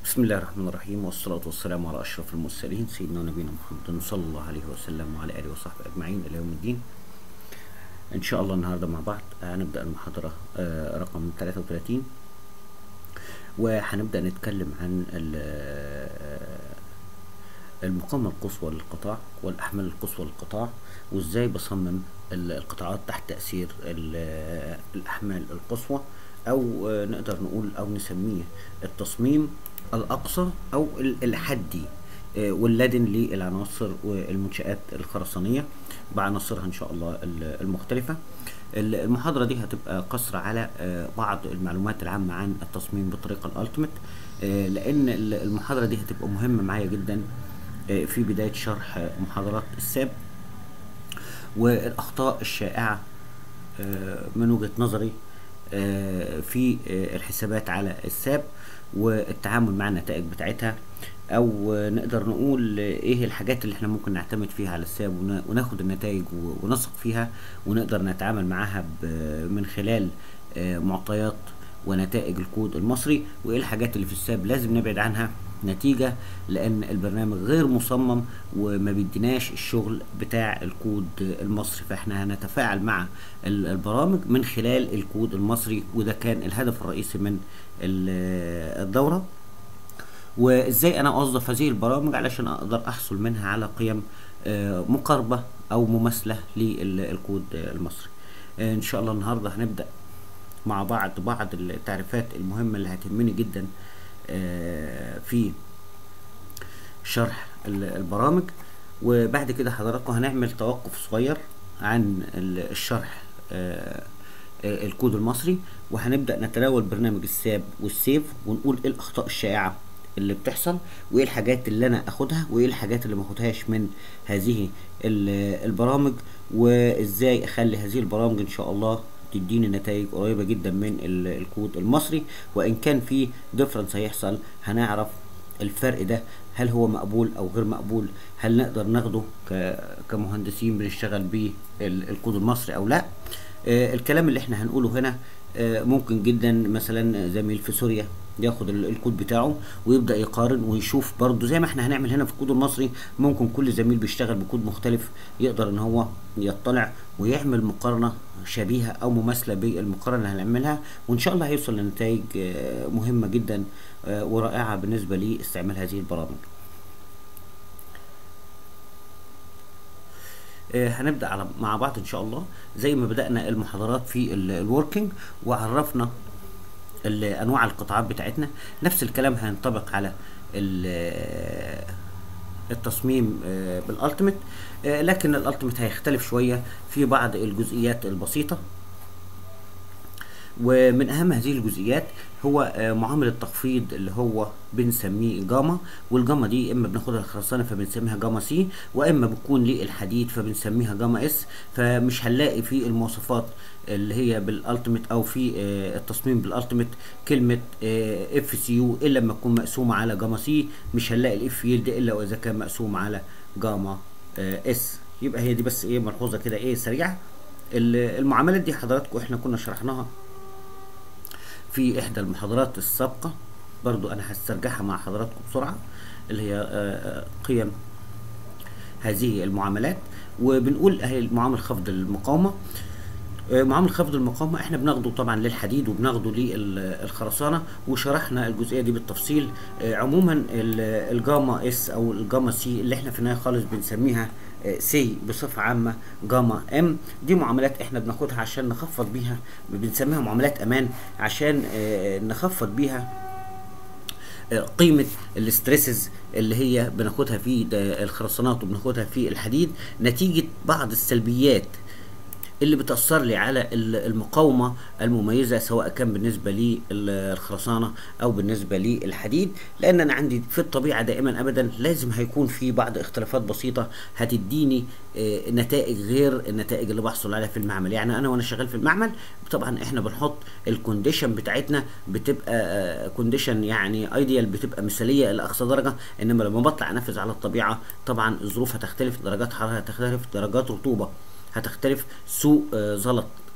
بسم الله الرحمن الرحيم والصلاة والسلام على أشرف المرسلين سيدنا ونبينا محمد صلى الله عليه وسلم وعلى آله وصحبه أجمعين إلى يوم الدين إن شاء الله النهاردة مع بعض هنبدأ المحاضرة آه، رقم 33 وهنبدأ نتكلم عن ال- آه، المقاومة القصوى للقطاع والأحمال القصوى للقطاع وإزاي بصمم ال- القطاعات تحت تأثير ال- آه، الأحمال القصوى أو آه، نقدر نقول أو نسميه التصميم الأقصى أو ال- الحدي آه، واللادن للعناصر والمنشآت الخرسانية بعناصرها إن شاء الله ال- المختلفة ال- المحاضرة دي هتبقى قصر على آه، بعض المعلومات العامة عن التصميم بالطريقة الألتيميت آه، لأن ال- المحاضرة دي هتبقى مهمة معايا جدا آه، في بداية شرح آه، محاضرات الساب والأخطاء الشائعة آه، من وجهة نظري آه، في آه، الحسابات على الساب والتعامل مع النتائج بتاعتها او آه، نقدر نقول آه، ايه الحاجات اللي احنا ممكن نعتمد فيها على الساب ون- وناخد النتائج و- ونثق فيها ونقدر نتعامل معاها ب- من خلال آه، معطيات ونتائج الكود المصري وايه الحاجات اللي في الساب لازم نبعد عنها نتيجة لأن البرنامج غير مصمم وما بيديناش الشغل بتاع الكود المصري فاحنا هنتفاعل مع ال- البرامج من خلال الكود المصري وده كان الهدف الرئيسي من ال- الدورة وازاي انا اوظف هذه البرامج علشان اقدر احصل منها على قيم آه، مقاربة او مماثلة للكود المصري آه، ان شاء الله النهاردة هنبدأ مع بعض بعض التعريفات المهمة اللي هتهمني جدا آه، في شرح ال- البرامج وبعد كده حضراتكم هنعمل توقف صغير عن ال- الشرح آه، آه، الكود المصري وهنبدأ نتناول برنامج الساب والسيف ونقول ايه الأخطاء الشائعة اللي بتحصل وايه الحاجات اللي انا اخدها وايه الحاجات اللي ما اخدهاش من هذه ال- البرامج وازاي اخلي هذه البرامج ان شاء الله تديني نتائج قريبة جدا من ال- الكود المصري وان كان في ديفرنس هيحصل هنعرف الفرق ده هل هو مقبول او غير مقبول هل نقدر ناخده ك- كمهندسين بنشتغل بيه ال- الكود المصري او لا آه، الكلام اللي احنا هنقوله هنا آه، ممكن جدا مثلا زميل في سوريا ياخد ال- الكود بتاعه ويبدا يقارن ويشوف برضه زي ما احنا هنعمل هنا في الكود المصري ممكن كل زميل بيشتغل بكود مختلف يقدر ان هو يطلع ويعمل مقارنه شبيهه او مماثله بالمقارنه اللي هنعملها وان شاء الله هيوصل لنتائج آه، مهمه جدا آه، ورائعه بالنسبه لاستعمال هذه البرامج آه، هنبدأ على مع بعض إن شاء الله زي ما بدأنا المحاضرات في الوركينج وعرفنا ال- أنواع القطاعات بتاعتنا نفس الكلام هينطبق على ال- التصميم آه، بالالتيميت آه، لكن الالتيميت هيختلف شوية في بعض الجزئيات البسيطة ومن اهم هذه الجزئيات هو آه، معامل التخفيض اللي هو بنسميه جاما والجاما دي اما بناخدها الخرسانه فبنسميها جاما سي واما بتكون للحديد فبنسميها جاما اس فمش هنلاقي في المواصفات اللي هي بالالتيميت او في آه، التصميم بالالتيميت كلمه اف سي يو الا لما تكون مقسومه على جاما سي مش هنلاقي الاف يلد الا واذا كان مقسوم على جاما آه، اس يبقى هي دي بس ايه ملحوظه كده ايه سريعه ال- المعاملات دي حضراتكم احنا كنا شرحناها في احدى المحاضرات السابقه برضو انا هسترجعها مع حضراتكم بسرعه اللي هي آه، آه، قيم هذه المعاملات وبنقول اهي المعامل خفض المقاومه آه، معامل خفض المقاومه احنا بناخده طبعا للحديد وبناخده للخرسانه وشرحنا الجزئيه دي بالتفصيل آه، عموما ال- الجاما اس او الجاما سي اللي احنا في النهايه خالص بنسميها آه، سي بصفه عامه جاما ام دي معاملات احنا بناخدها عشان نخفض بيها بنسميها معاملات امان عشان آه، نخفض بيها قيمة الاستريسز اللي هي بناخدها في ده- الخرسانات وبناخدها في الحديد نتيجة بعض السلبيات اللي بتأثر لي على ال- المقاومة المميزة سواء كان بالنسبة للخرسانة أو بالنسبة للحديد لأن أنا عندي في الطبيعة دائما أبدا لازم هيكون في بعض اختلافات بسيطة هتديني آه، نتائج غير النتائج اللي بحصل عليها في المعمل يعني أنا وأنا شغال في المعمل طبعا إحنا بنحط الكونديشن بتاعتنا بتبقى كونديشن يعني ايديال بتبقى مثالية إلى أقصى درجة إنما لما بطلع أنفذ على الطبيعة طبعا الظروف هتختلف درجات حرارة هتختلف درجات رطوبة هتختلف سوء آه، زلط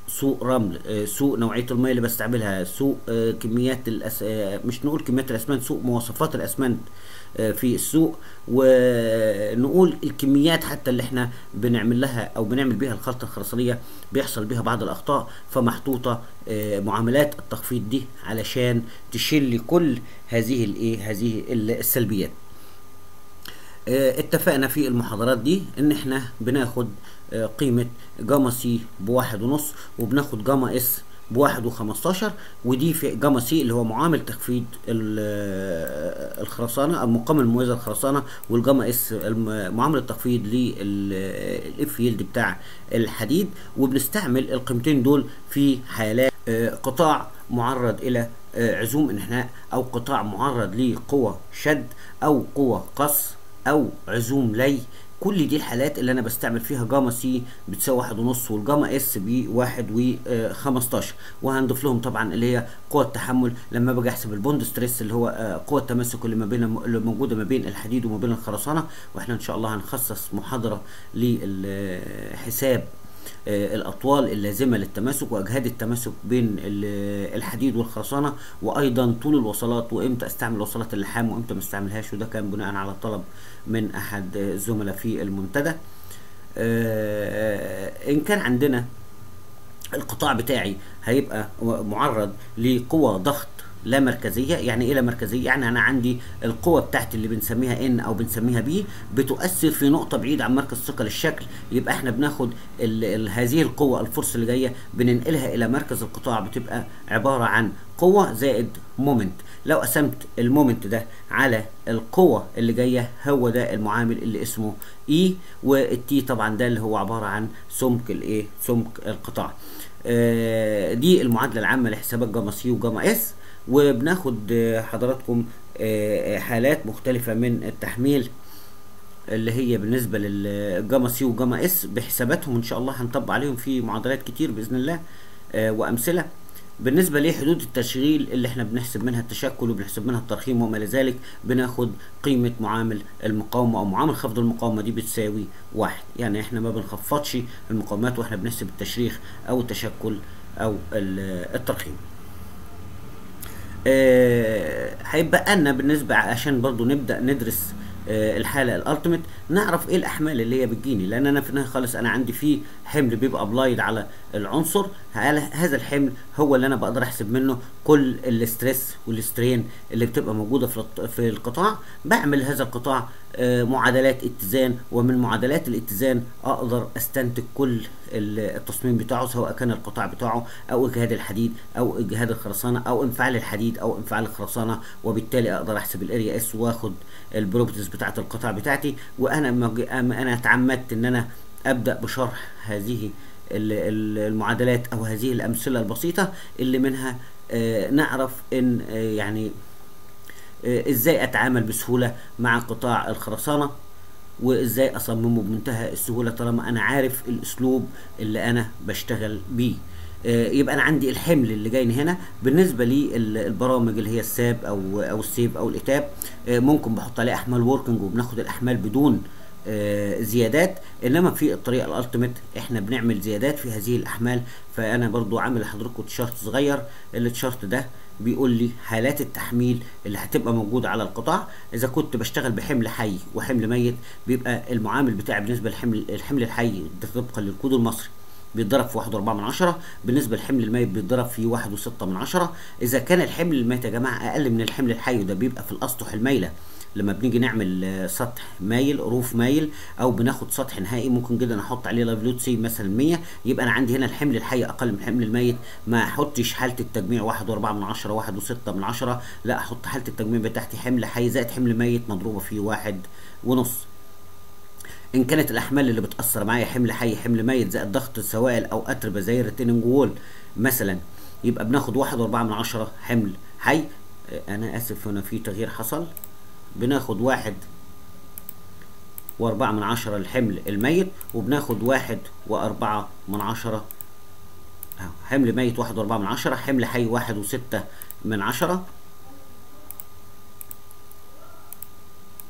سوق رمل آه، سوق نوعيه الميه اللي بستعملها سوق آه، كميات الأس... آه، مش نقول كميات الاسمنت سوق مواصفات الاسمنت آه، في السوق ونقول الكميات حتى اللي احنا بنعمل لها او بنعمل بيها الخلطه الخرسانيه بيحصل بيها بعض الاخطاء فمحطوطه آه، معاملات التخفيض دي علشان تشيل كل هذه الايه هذه السلبيات آه، اتفقنا في المحاضرات دي ان احنا بناخد آه، قيمة جاما سي بواحد ونص وبناخد جاما اس بواحد وخمستاشر ودي في جاما سي اللي هو معامل تخفيض ال- آه، الخرسانة أو المقاومة المميزة للخرسانة والجاما اس الم- معامل التخفيض للاف يلد بتاع الحديد وبنستعمل القيمتين دول في حالات آه، قطاع معرض إلى آه، عزوم انحناء أو قطاع معرض لقوة شد أو قوة قص او عزوم لي كل دي الحالات اللي انا بستعمل فيها جاما سي بتساوي واحد ونص والجاما اس بواحد وخمستاشر وهنضيف لهم طبعا اللي هي قوة التحمل لما باجي احسب البوند ستريس اللي هو آه، قوة التماسك اللي ما بين اللي موجودة ما بين الحديد وما بين الخرسانة واحنا ان شاء الله هنخصص محاضرة للحساب آه، الاطوال اللازمه للتماسك واجهاد التماسك بين ال- الحديد والخرسانه وايضا طول الوصلات وامتى استعمل وصلات اللحام وامتى ما استعملهاش وده كان بناء على طلب من احد الزملاء في المنتدى آه، ان كان عندنا القطاع بتاعي هيبقى معرض لقوى ضغط لا مركزيه يعني ايه لا مركزيه يعني انا عندي القوه بتاعتي اللي بنسميها ان او بنسميها بي بتؤثر في نقطه بعيده عن مركز ثقل الشكل يبقى احنا بناخد ال ال هذه القوه الفرصه اللي جايه بننقلها الى مركز القطاع بتبقى عباره عن قوه زائد مومنت لو قسمت المومنت ده على القوة اللي جاية هو ده المعامل اللي اسمه اي والتي طبعا ده اللي هو عبارة عن سمك الايه سمك القطاع آه، دي المعادلة العامة لحسابات جاما سي وجاما اس وبناخد آه، حضراتكم آه، حالات مختلفة من التحميل اللي هي بالنسبة للجاما سي وجاما اس بحساباتهم ان شاء الله هنطبق عليهم في معادلات كتير بإذن الله آه، وأمثلة بالنسبة لحدود التشغيل اللي احنا بنحسب منها التشكل وبنحسب منها الترخيم وما إلى ذلك بناخد قيمة معامل المقاومة أو معامل خفض المقاومة دي بتساوي واحد يعني احنا ما بنخفضش المقاومات واحنا بنحسب التشريخ أو التشكل أو ال- الترخيم آه، هيبقى لنا بالنسبه عشان برضو نبدا ندرس آه، الحاله الالتيميت نعرف ايه الاحمال اللي هي بتجيني لان انا في النهايه خالص انا عندي فيه حمل بيبقى ابلايد على العنصر هل- هذا الحمل هو اللي انا بقدر احسب منه كل الاسترس والسترين اللي بتبقى موجوده في الط- في القطاع بعمل هذا القطاع آه، معادلات اتزان ومن معادلات الاتزان اقدر استنتج كل ال- التصميم بتاعه سواء كان القطاع بتاعه او اجهاد الحديد او اجهاد الخرسانه او انفعال الحديد او انفعال الخرسانه وبالتالي اقدر احسب الاريا اس واخد البروبرتيز بتاعه القطاع بتاعتي وانا ما جي- أم- انا اتعمدت ان انا ابدا بشرح هذه ال- ال- المعادلات او هذه الامثله البسيطه اللي منها آه، نعرف ان آه، يعني آه، ازاي اتعامل بسهوله مع قطاع الخرسانه وازاي اصممه بمنتهى السهوله طالما انا عارف الاسلوب اللي انا بشتغل بيه آه، يبقى انا عندي الحمل اللي جاي هنا بالنسبه للبرامج اللي هي الساب او او السيف او الاتاب آه، ممكن بحط عليه احمال وركنج وبناخد الاحمال بدون آه، زيادات انما في الطريقه الالتيميت احنا بنعمل زيادات في هذه الاحمال فانا برضو عامل لحضراتكم تيشارت صغير التيشارت ده بيقول لي حالات التحميل اللي هتبقى موجوده على القطاع اذا كنت بشتغل بحمل حي وحمل ميت بيبقى المعامل بتاعي بالنسبه للحمل الحمل الحي ده طبقا للكود المصري بيتضرب في واحد واربعة من عشرة بالنسبة للحمل الميت بيتضرب في واحد وستة من عشرة إذا كان الحمل الميت يا جماعة أقل من الحمل الحي وده بيبقى في الأسطح المايلة لما بنيجي نعمل آه، سطح مايل روف مايل او بناخد سطح نهائي ممكن جدا احط عليه لايف لود سي مثلا 100 يبقى انا عندي هنا الحمل الحي اقل من الحمل الميت ما احطش حاله التجميع واحد واربعة من عشرة واحد وستة من عشرة لا احط حاله التجميع بتاعتي حمل حي زائد حمل ميت مضروبه في واحد ونص ان كانت الاحمال اللي بتاثر معايا حمل حي حمل ميت زائد ضغط السوائل او اتربه زي الريتيننج وول مثلا يبقى بناخد واحد واربعة من عشرة حمل حي آه، انا اسف هنا في تغيير حصل بناخد واحد واربعة من عشرة الحمل الميت وبناخد واحد واربعة من عشرة أهو، حمل ميت واحد واربعة من عشرة حمل حي واحد وستة من عشرة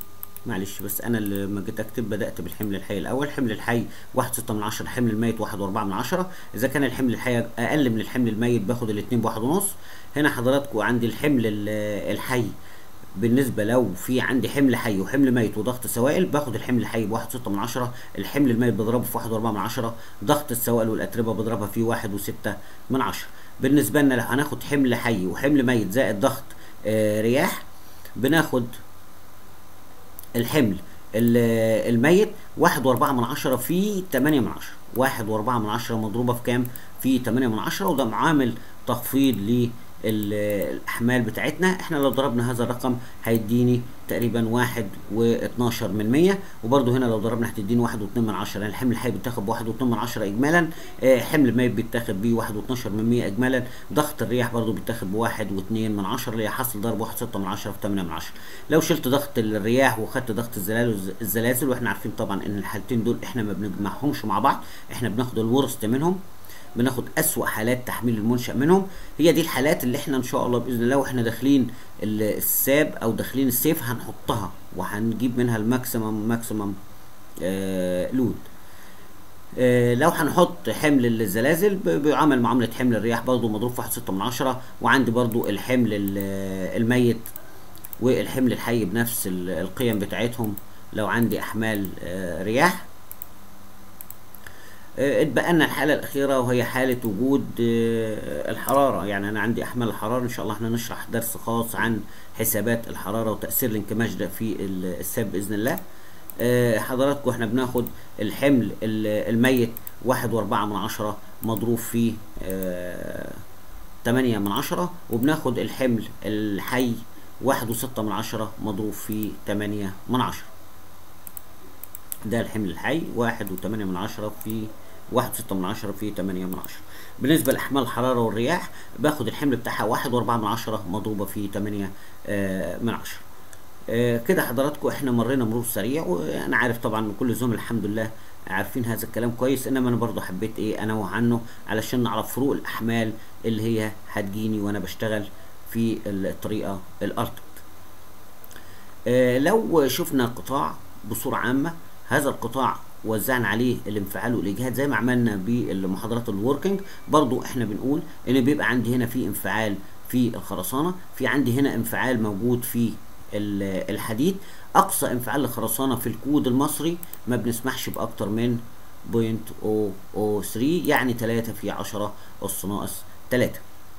معلش بس انا اللي لما جيت اكتب بدات بالحمل الحي الاول حمل الحي واحد ستة من عشرة الحمل الميت واحد واربعة من عشرة اذا كان الحمل الحي اقل من الحمل الميت باخد الاتنين بواحد ونص هنا حضراتكم عندي الحمل الحي بالنسبه لو في عندي حمل حي وحمل ميت وضغط سوائل باخد الحمل الحي بواحد ستة من عشرة الحمل الميت بضربه في واحد واربعة من عشرة ضغط السوائل والاتربه بضربها في واحد وستة من عشرة بالنسبه لنا لو هناخد حمل حي وحمل ميت زائد ضغط آه رياح بناخد الحمل الميت واحد واربعة من عشرة في تمانية من عشرة واحد واربعة من عشرة مضروبة في كام في تمانية من عشرة وده معامل تخفيض الاحمال بتاعتنا احنا لو ضربنا هذا الرقم هيديني تقريبا واحد واتناشر من مية وبرده هنا لو ضربنا هتديني واحد واتنين من عشرة يعني الحمل الحي بيتاخد بواحد واتنين من عشرة اجمالا اه حمل الميت بيتاخد بواحد واتناشر من مية اجمالا ضغط الرياح برده بيتاخد بواحد واتنين من عشرة اللي هي حصل ضرب واحد ستة من عشرة في تمانية من عشرة لو شلت ضغط الرياح وخدت ضغط الزلازل الزلازل واحنا عارفين طبعا ان الحالتين دول احنا ما بنجمعهمش مع بعض احنا بناخد الورست منهم بناخد اسوأ حالات تحميل المنشأ منهم هي دي الحالات اللي احنا ان شاء الله باذن الله واحنا داخلين الساب او داخلين السيف هنحطها وهنجيب منها الماكسيمم ماكسيمم آه لود آه لو هنحط حمل الزلازل بيعامل معاملة حمل الرياح برضو مضروب في واحد ستة من عشرة وعندي برضو الحمل الميت والحمل الحي بنفس القيم بتاعتهم لو عندي احمال آه رياح اتبقى لنا الحالة الأخيرة وهي حالة وجود الحرارة يعني أنا عندي أحمال الحرارة إن شاء الله احنا نشرح درس خاص عن حسابات الحرارة وتأثير الانكماش ده في الساب بإذن الله حضراتكم احنا بناخد الحمل الميت واحد واربعة من عشرة مضروب في تمانية من عشرة وبناخد الحمل الحي واحد وستة من عشرة مضروب في تمانية من عشرة ده الحمل الحي واحد وتمانية من عشرة في واحد وستة من عشرة في تمانية من عشرة بالنسبة لأحمال الحرارة والرياح باخد الحمل بتاعها واحد وأربعة من عشرة مضروبة في تمانية آه من عشرة آه كده حضراتكم احنا مرينا مرور سريع وانا عارف طبعا كل الزملاء الحمد لله عارفين هذا الكلام كويس انما انا برضو حبيت ايه انوه عنه علشان نعرف فروق الاحمال اللي هي هتجيني وانا بشتغل في الطريقة الارتد آه لو شفنا القطاع بصورة عامة هذا القطاع وزعنا عليه الانفعال والاجهاد زي ما عملنا بالمحاضرات الوركينج برضو احنا بنقول ان بيبقى عندي هنا في انفعال في الخرسانه في عندي هنا انفعال موجود في الحديد اقصى انفعال للخرسانه في الكود المصري ما بنسمحش باكتر من 0.003 يعني 3 في 10 اس ناقص 3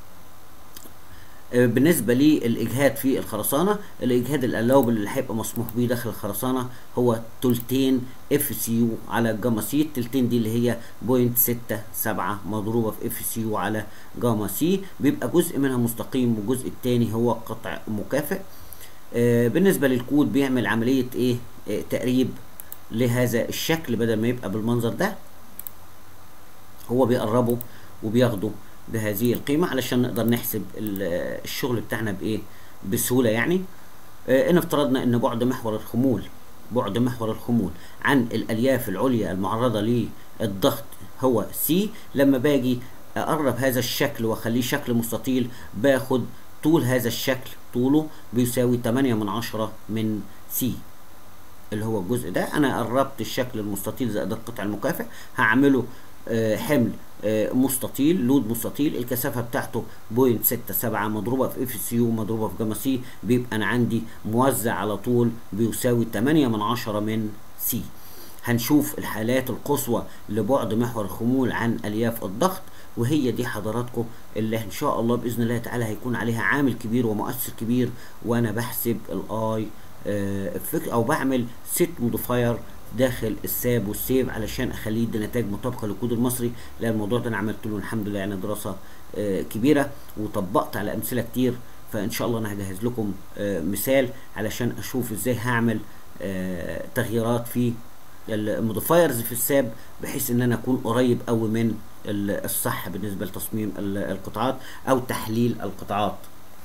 بالنسبه للاجهاد في الخرسانه الاجهاد الالاوبل اللي هيبقى مسموح بيه داخل الخرسانه هو تلتين اف سي يو على جاما سي التلتين دي اللي هي بوينت ستة سبعة مضروبه في اف سي يو على جاما سي بيبقى جزء منها مستقيم والجزء الثاني هو قطع مكافئ آه بالنسبه للكود بيعمل عمليه ايه آه تقريب لهذا الشكل بدل ما يبقى بالمنظر ده هو بيقربه وبياخده بهذه القيمة علشان نقدر نحسب الشغل بتاعنا بإيه بسهولة يعني آه إن افترضنا إن بعد محور الخمول بعد محور الخمول عن الألياف العليا المعرضة للضغط هو سي لما باجي أقرب هذا الشكل وأخليه شكل مستطيل باخد طول هذا الشكل طوله بيساوي 8 من عشرة من سي اللي هو الجزء ده أنا قربت الشكل المستطيل زائد القطع المكافئ هعمله آه حمل آه مستطيل لود مستطيل الكثافه بتاعته بوينت ستة سبعة مضروبه في اف سي يو مضروبه في جاما سي بيبقى انا عندي موزع على طول بيساوي 8 من عشرة من سي هنشوف الحالات القصوى لبعد محور الخمول عن الياف الضغط وهي دي حضراتكم اللي ان شاء الله باذن الله تعالى هيكون عليها عامل كبير ومؤثر كبير وانا بحسب الاي افكت او بعمل ست موديفاير داخل الساب والسيف علشان اخليه يدي نتائج مطابقه للكود المصري لان الموضوع ده انا عملت له الحمد لله يعني دراسه آه كبيره وطبقت على امثله كتير فان شاء الله انا هجهز لكم آه مثال علشان اشوف ازاي هعمل آه تغييرات في الموديفايرز في الساب بحيث ان انا اكون قريب قوي من الصح بالنسبه لتصميم القطاعات او تحليل القطاعات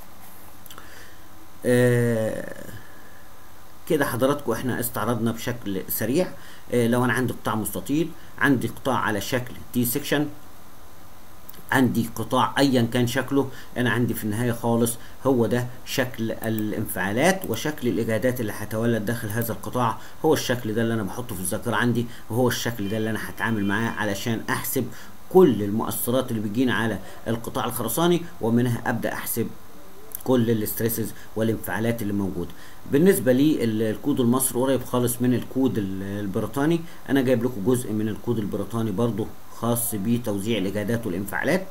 كده حضراتكم احنا استعرضنا بشكل سريع اه لو انا عندي قطاع مستطيل عندي قطاع على شكل تي سيكشن عندي قطاع ايا كان شكله انا عندي في النهايه خالص هو ده شكل الانفعالات وشكل الاجهادات اللي هتولد داخل هذا القطاع هو الشكل ده اللي انا بحطه في الذاكره عندي وهو الشكل ده اللي انا هتعامل معاه علشان احسب كل المؤثرات اللي بتجينا على القطاع الخرساني ومنها ابدا احسب كل الاستريسز والانفعالات اللي موجوده بالنسبه لي الكود المصري قريب خالص من الكود البريطاني انا جايب لكم جزء من الكود البريطاني برضو خاص بتوزيع الاجهادات والانفعالات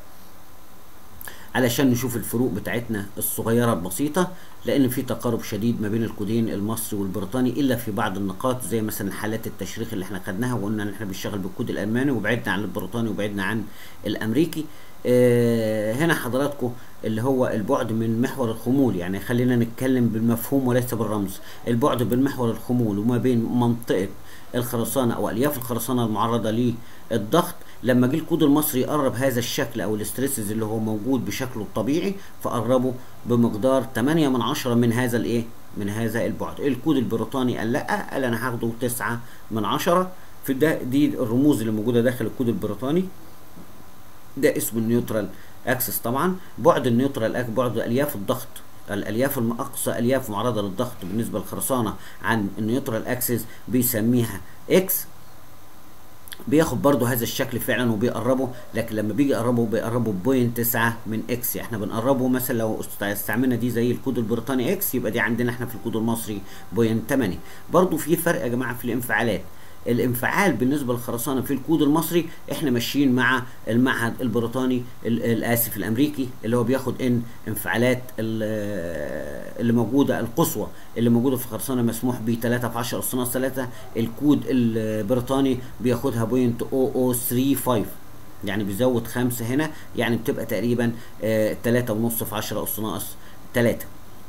علشان نشوف الفروق بتاعتنا الصغيره البسيطه لان في تقارب شديد ما بين الكودين المصري والبريطاني الا في بعض النقاط زي مثلا حالات التشريح اللي احنا خدناها وقلنا ان احنا بنشتغل بالكود الالماني وبعدنا عن البريطاني وبعدنا عن الامريكي اه هنا حضراتكم اللي هو البعد من محور الخمول يعني خلينا نتكلم بالمفهوم وليس بالرمز البعد بين محور الخمول وما بين منطقه الخرسانه او الياف الخرسانه المعرضه للضغط لما جه الكود المصري يقرب هذا الشكل او الاستريسز اللي هو موجود بشكله الطبيعي فقربه بمقدار 8 من 10 من هذا الايه من هذا البعد الكود البريطاني قال لا قال انا هاخده 9 من 10 في ده دي الرموز اللي موجوده داخل الكود البريطاني ده اسمه النيوترال اكسس طبعا بعد النيوترال بعد الياف الضغط الالياف اقصى الياف معرضه للضغط بالنسبه للخرسانه عن النيوترال اكسس بيسميها اكس بياخد برضو هذا الشكل فعلا وبيقربه لكن لما بيجي يقربه بيقربه بوينت 9 من اكس احنا بنقربه مثلا لو استعملنا دي زي الكود البريطاني اكس يبقى دي عندنا احنا في الكود المصري بوينت 8 برضو في فرق يا جماعه في الانفعالات الانفعال بالنسبه للخرسانه في الكود المصري احنا ماشيين مع المعهد البريطاني الاسف الامريكي اللي هو بياخد ان انفعالات اللي موجوده القصوى اللي موجوده في الخرسانه مسموح ب 3 في 10 اس 3 الكود البريطاني بياخدها بوينت 0035 يعني بيزود خمسة هنا يعني بتبقى تقريبا آه تلاتة ونص في عشرة أس ناقص تلاتة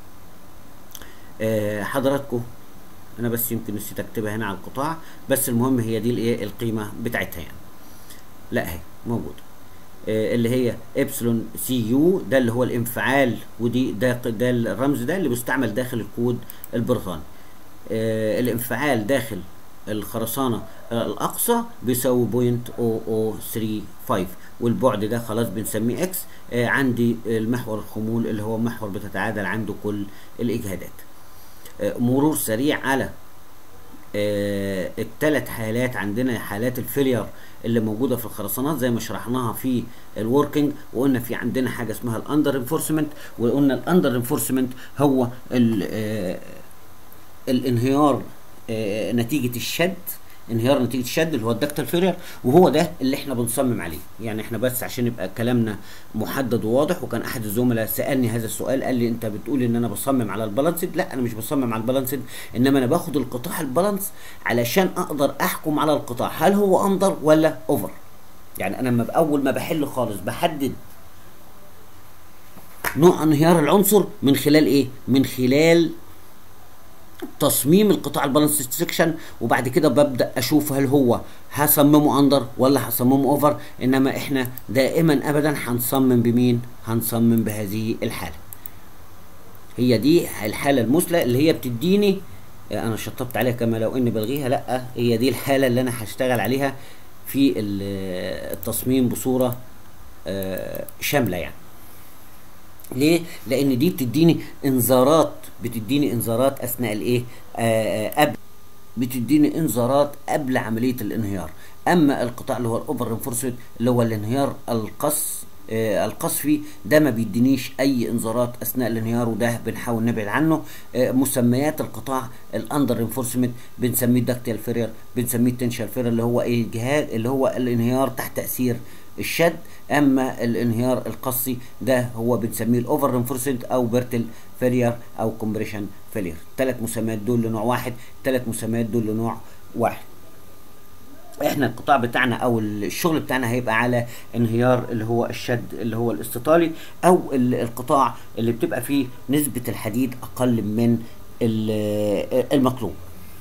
آه حضراتكم انا بس يمكن نسيت اكتبها هنا على القطاع بس المهم هي دي الايه القيمه بتاعتها يعني لا اهي موجوده آه اللي هي ابسلون سي يو ده اللي هو الانفعال ودي ده ده الرمز ده اللي بيستعمل داخل الكود البريطاني آه الانفعال داخل الخرسانه الاقصى بيساوي بوينت 0035 والبعد ده خلاص بنسميه اكس آه عندي المحور الخمول اللي هو محور بتتعادل عنده كل الاجهادات مرور سريع على آه الثلاث حالات عندنا حالات الفيلير اللي موجوده في الخرسانات زي ما شرحناها في الوركينج وقلنا في عندنا حاجه اسمها الاندر انفورسمنت وقلنا الاندر انفورسمنت هو آه الانهيار آه نتيجه الشد انهيار نتيجه الشد اللي هو الدكتال فيرير وهو ده اللي احنا بنصمم عليه يعني احنا بس عشان يبقى كلامنا محدد وواضح وكان احد الزملاء سالني هذا السؤال قال لي انت بتقول ان انا بصمم على البالانسد لا انا مش بصمم على البالانسد انما انا باخد القطاع البالانس علشان اقدر احكم على القطاع هل هو اندر ولا اوفر يعني انا لما اول ما بحل خالص بحدد نوع انهيار العنصر من خلال ايه من خلال تصميم القطاع البالانس سكشن وبعد كده ببدا اشوف هل هو هصممه اندر ولا هصممه اوفر انما احنا دائما ابدا هنصمم بمين هنصمم بهذه الحاله هي دي الحاله المثلى اللي هي بتديني انا شطبت عليها كما لو اني بلغيها لا هي دي الحاله اللي انا هشتغل عليها في التصميم بصوره شامله يعني ليه؟ لأن دي بتديني إنذارات بتديني إنذارات أثناء الإيه؟ قبل بتديني إنذارات قبل عملية الانهيار، أما القطاع اللي هو الأوفر انفورسد اللي هو الانهيار القص آه القصفي ده ما بيدينيش اي انذارات اثناء الانهيار وده بنحاول نبعد عنه آه مسميات القطاع الاندر انفورسمنت بنسميه داكتيال فيرير بنسميه تنشال فيرير اللي هو ايه الجهاز اللي هو الانهيار تحت تاثير الشد اما الانهيار القصي ده هو بنسميه الاوفر انفورسمنت او بيرتل فيلير او كومبريشن فيلير ثلاث مسميات دول لنوع واحد ثلاث مسميات دول لنوع واحد احنا القطاع بتاعنا او الشغل بتاعنا هيبقى على انهيار اللي هو الشد اللي هو الاستطالي او القطاع اللي بتبقى فيه نسبة الحديد اقل من المطلوب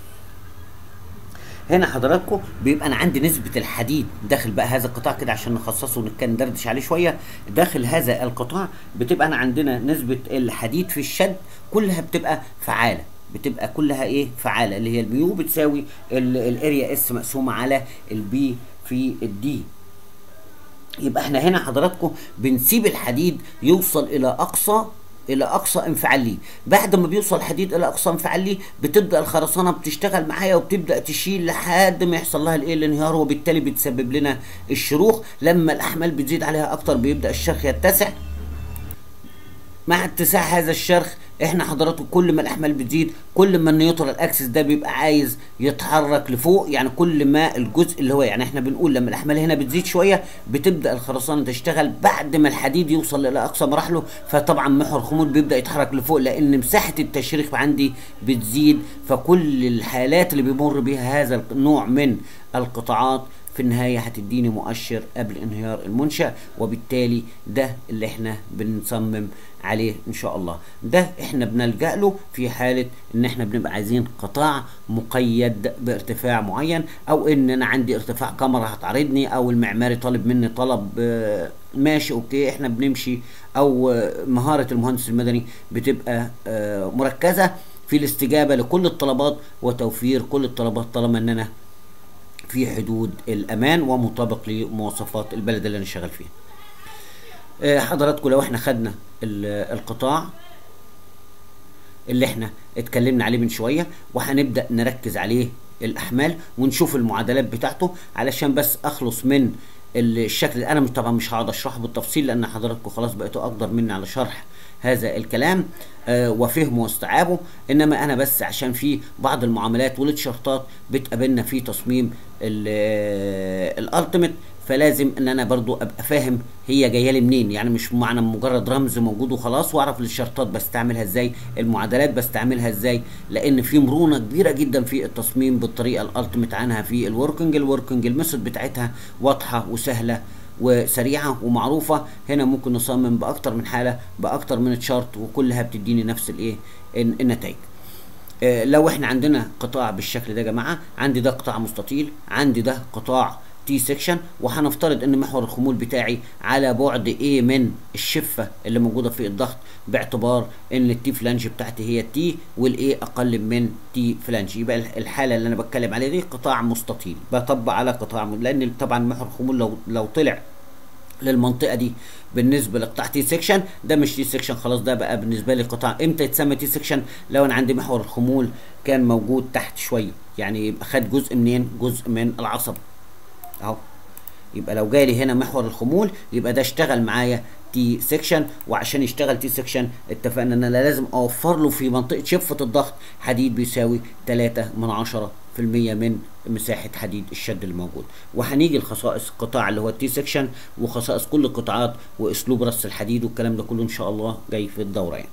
هنا حضراتكم بيبقى انا عندي نسبة الحديد داخل بقى هذا القطاع كده عشان نخصصه ونتكلم ندردش عليه شوية داخل هذا القطاع بتبقى انا عندنا نسبة الحديد في الشد كلها بتبقى فعالة بتبقى كلها ايه فعاله اللي هي الميو بتساوي الاريا اس مقسومه على البي في الدي يبقى احنا هنا حضراتكم بنسيب الحديد يوصل الى اقصى الى اقصى انفعال ليه بعد ما بيوصل الحديد الى اقصى انفعال ليه بتبدا الخرسانه بتشتغل معايا وبتبدا تشيل لحد ما يحصل لها الايه الانهيار وبالتالي بتسبب لنا الشروخ لما الاحمال بتزيد عليها اكتر بيبدا الشرخ يتسع مع اتساع هذا الشرخ احنا حضراتكم كل ما الاحمال بتزيد كل ما النيوترال اكسس ده بيبقى عايز يتحرك لفوق يعني كل ما الجزء اللي هو يعني احنا بنقول لما الاحمال هنا بتزيد شويه بتبدا الخرسانه تشتغل بعد ما الحديد يوصل الى اقصى مراحله فطبعا محور الخمول بيبدا يتحرك لفوق لان مساحه التشريخ عندي بتزيد فكل الحالات اللي بيمر بها هذا النوع من القطاعات في النهاية هتديني مؤشر قبل انهيار المنشأ وبالتالي ده اللي احنا بنصمم عليه ان شاء الله ده احنا بنلجأ له في حالة ان احنا بنبقى عايزين قطاع مقيد بارتفاع معين او ان انا عندي ارتفاع كاميرا هتعرضني او المعماري طالب مني طلب آه، ماشي اوكي احنا بنمشي او آه، مهارة المهندس المدني بتبقى آه، مركزة في الاستجابة لكل الطلبات وتوفير كل الطلبات طالما ان انا في حدود الامان ومطابق لمواصفات البلد اللي انا شغال فيها آه، حضراتكم لو احنا خدنا ال- القطاع اللي احنا اتكلمنا عليه من شويه وهنبدا نركز عليه الاحمال ونشوف المعادلات بتاعته علشان بس اخلص من الشكل انا مش طبعا مش هقعد اشرحه بالتفصيل لان حضراتكم خلاص بقيتوا اقدر مني على شرح هذا الكلام آه وفهمه واستيعابه انما انا بس عشان في بعض المعاملات والتشارتات بتقابلنا في تصميم الالتيميت فلازم ان انا برضو ابقى فاهم هي جايه لي منين يعني مش معنى مجرد رمز موجود وخلاص واعرف الشرطات بستعملها ازاي المعادلات بستعملها ازاي لان في مرونه كبيره جدا في التصميم بالطريقه الالتيميت عنها في الوركينج الوركينج الميثود بتاعتها واضحه وسهله وسريعه ومعروفه هنا ممكن نصمم باكتر من حاله باكتر من تشارت وكلها بتديني نفس الايه النتائج آه، لو احنا عندنا قطاع بالشكل ده يا جماعه عندي ده قطاع مستطيل عندي ده قطاع تي سيكشن وهنفترض ان محور الخمول بتاعي على بعد ايه من الشفه اللي موجوده في الضغط باعتبار ان التي فلانج بتاعتي هي التي والايه اقل من تي فلانج يبقى الحاله اللي انا بتكلم عليها دي قطاع مستطيل بطبق على قطاع م- لان طبعا محور الخمول لو لو طلع للمنطقه دي بالنسبه لقطاع تي سيكشن ده مش تي سيكشن خلاص ده بقى بالنسبه لي قطاع امتى يتسمى تي سيكشن لو انا عندي محور الخمول كان موجود تحت شويه يعني يبقى خد جزء منين جزء من العصب اهو يبقى لو جالي هنا محور الخمول يبقى ده اشتغل معايا تي سيكشن وعشان يشتغل تي سيكشن اتفقنا ان انا لازم اوفر له في منطقه شفه الضغط حديد بيساوي 3 من 10 في المية من مساحة حديد الشد الموجود وهنيجي لخصائص القطاع اللي هو التي سيكشن وخصائص كل القطاعات واسلوب رص الحديد والكلام ده كله ان شاء الله جاي في الدورة يعني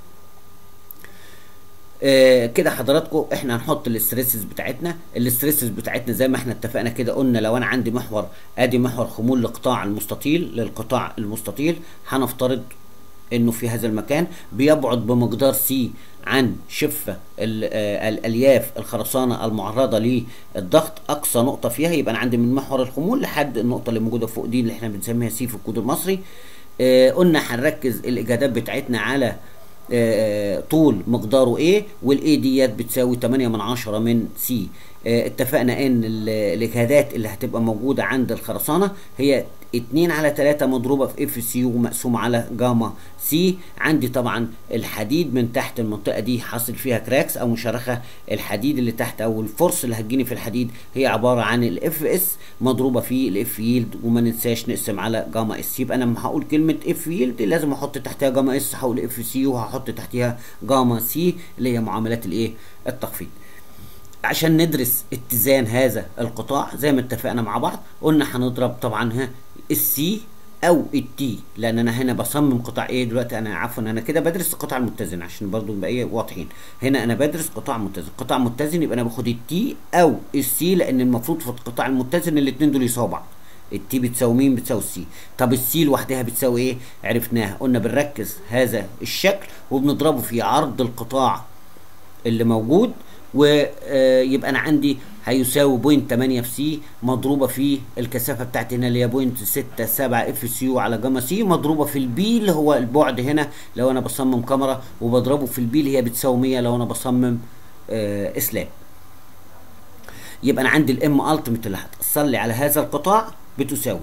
آه كده حضراتكم احنا هنحط الاستريسز بتاعتنا الاستريسز بتاعتنا زي ما احنا اتفقنا كده قلنا لو انا عندي محور ادي محور خمول لقطاع المستطيل للقطاع المستطيل هنفترض انه في هذا المكان بيبعد بمقدار سي عن شفة ال- آه، الالياف الخرسانة المعرضة للضغط اقصى نقطة فيها يبقى انا عندي من محور الخمول لحد النقطة اللي موجودة فوق دي اللي احنا بنسميها سي في الكود المصري آه قلنا هنركز الاجابات بتاعتنا على آه، طول مقداره ايه والاي ديت بتساوي 8 من 10 من سي آه، اتفقنا ان ال- الاجهادات اللي هتبقى موجوده عند الخرسانه هي 2 على 3 مضروبه في اف سي ومقسومه على جاما سي عندي طبعا الحديد من تحت المنطقه دي حاصل فيها كراكس او مشرخه الحديد اللي تحت او الفرص اللي هتجيني في الحديد هي عباره عن الاف اس مضروبه في الاف يلد وما ننساش نقسم على جاما اس يبقى انا لما هقول كلمه اف يلد لازم احط تحتها جاما اس هقول اف سي وهحط تحتها جاما سي اللي هي معاملات الايه التخفيض عشان ندرس اتزان هذا القطاع زي ما اتفقنا مع بعض قلنا هنضرب طبعا ها السي او التي لان انا هنا بصمم قطاع ايه دلوقتي انا عفوا انا كده بدرس القطاع المتزن عشان برضو نبقى ايه واضحين هنا انا بدرس قطاع متزن قطاع متزن يبقى انا باخد التي او السي لان المفروض في القطاع المتزن الاثنين دول يساووا بعض التي بتساوي مين بتساوي السي طب السي لوحدها بتساوي ايه عرفناها قلنا بنركز هذا الشكل وبنضربه في عرض القطاع اللي موجود ويبقى انا عندي هيساوي بوينت 8 في سي مضروبه في الكثافه بتاعتي هنا اللي هي بوينت 6 7 اف سي يو على جاما سي مضروبه في البي اللي هو البعد هنا لو انا بصمم كاميرا وبضربه في البي اللي هي بتساوي 100 لو انا بصمم آه اسلام يبقى انا عندي الام التيميت اللي هتاثر لي على هذا القطاع بتساوي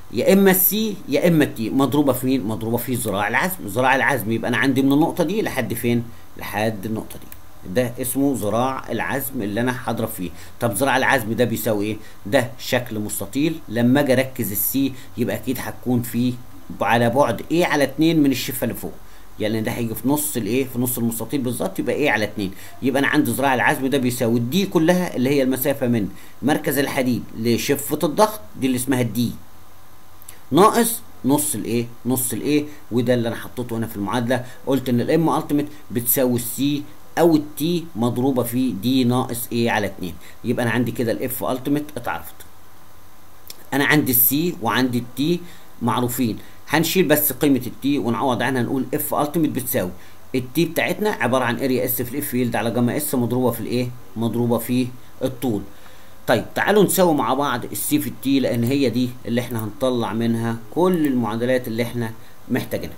يا اما السي يا اما التي مضروبه في مين مضروبه في ذراع العزم ذراع العزم يبقى انا عندي من النقطه دي لحد فين لحد النقطه دي ده اسمه ذراع العزم اللي انا هضرب فيه طب ذراع العزم ده بيساوي ايه ده شكل مستطيل لما اجي اركز السي يبقى اكيد هتكون فيه على بعد ايه على 2 من الشفه اللي فوق يعني ده هيجي في نص الايه في نص المستطيل بالظبط يبقى ايه على 2 يبقى انا عندي ذراع العزم ده بيساوي الدي كلها اللي هي المسافه من مركز الحديد لشفه الضغط دي اللي اسمها الدي ناقص نص الايه نص الايه وده اللي انا حطيته هنا في المعادله قلت ان الام التيميت بتساوي السي او التي مضروبه في دي ناقص ايه على 2 يبقى انا عندي كده الاف التيميت اتعرفت انا عندي السي وعندي التي معروفين هنشيل بس قيمه التي ونعوض عنها نقول اف التيميت بتساوي التي بتاعتنا عباره عن اريا اس في الاف فيلد على جاما اس مضروبه في الايه مضروبه في الطول طيب تعالوا نساوي مع بعض السي في التي لان هي دي اللي احنا هنطلع منها كل المعادلات اللي احنا محتاجينها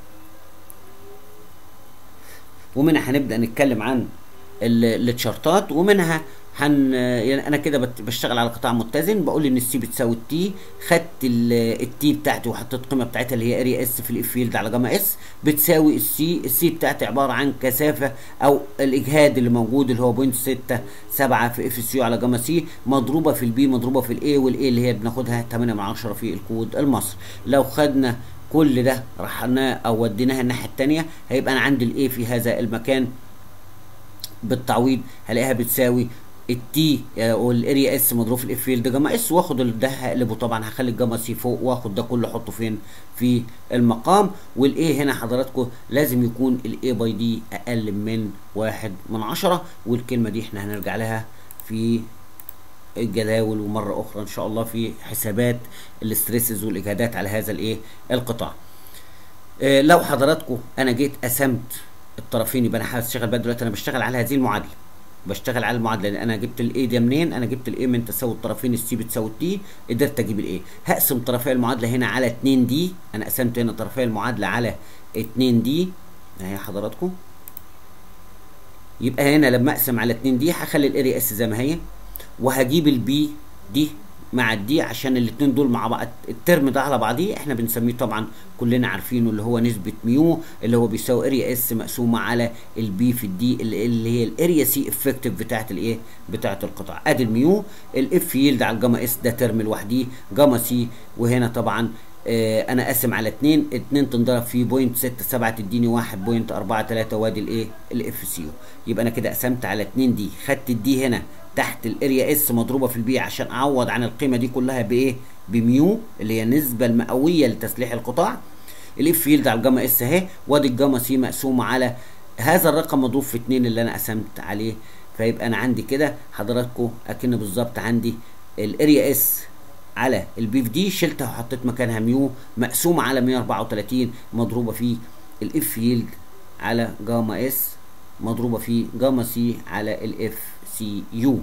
ومنها هنبدا نتكلم عن التشارتات ومنها هن يعني انا كده بشتغل على قطاع متزن بقول ان السي بتساوي التي خدت التي بتاعتي وحطيت القيمه بتاعتها اللي هي اريا اس في الاف فيلد على جاما اس بتساوي السي السي بتاعتي عباره عن كثافه او الاجهاد اللي موجود اللي هو 0.6 7 في اف سي على جاما سي مضروبه في البي مضروبه في الاي والاي اللي هي بناخدها 8 من 10 في الكود المصري لو خدنا كل ده رحناه او وديناها الناحيه الثانيه هيبقى انا عندي الاي في هذا المكان بالتعويض هلاقيها بتساوي التي والاريا اس مضروب في الاف فيلد جاما اس واخد ده هقلبه طبعا هخلي الجاما سي فوق واخد ده كله احطه فين في المقام والاي هنا حضراتكم لازم يكون الاي باي دي اقل من واحد من عشرة والكلمه دي احنا هنرجع لها في الجداول ومره اخرى ان شاء الله في حسابات الاستريسز والاجهادات على هذا الايه القطاع إيه لو حضراتكم انا جيت قسمت الطرفين يبقى انا هشتغل بقى دلوقتي انا بشتغل على هذه المعادله بشتغل على المعادله لان انا جبت الاي ده منين انا جبت الاي من تساوي الطرفين السي بتساوي التي قدرت اجيب الاي هقسم طرفي المعادله هنا على 2 دي انا قسمت هنا طرفي المعادله على 2 دي اهي حضراتكم يبقى هنا لما اقسم على 2 دي هخلي الاريا اس زي ما هي وهجيب البي دي مع الدي عشان الاثنين دول مع بعض الترم ده على بعضيه احنا بنسميه طبعا كلنا عارفينه اللي هو نسبه ميو اللي هو بيساوي اريا اس مقسومه على البي في الدي اللي هي الاريا سي افكتيف بتاعت الايه بتاعت القطاع ادي الميو الاف يلد على الجاما اس ده ترم لوحديه جاما سي وهنا طبعا آه انا قاسم على 2 2 تنضرب في بوينت 6 7 تديني 1.43 وادي الايه الاف سي يبقى انا كده قسمت على 2 دي خدت الدي هنا تحت الاريا اس مضروبه في البي عشان اعوض عن القيمه دي كلها بايه بميو اللي هي النسبه المئويه لتسليح القطاع الاف يلد على الجاما اس اهي وادي الجاما سي مقسومه على هذا الرقم مضروب في 2 اللي انا قسمت عليه فيبقى انا عندي كده حضراتكم اكن بالظبط عندي الاريا اس على البي في دي شلتها وحطيت مكانها ميو مقسومه على 134 مضروبه في الاف يلد على جاما اس مضروبه في جاما سي على الاف سي يو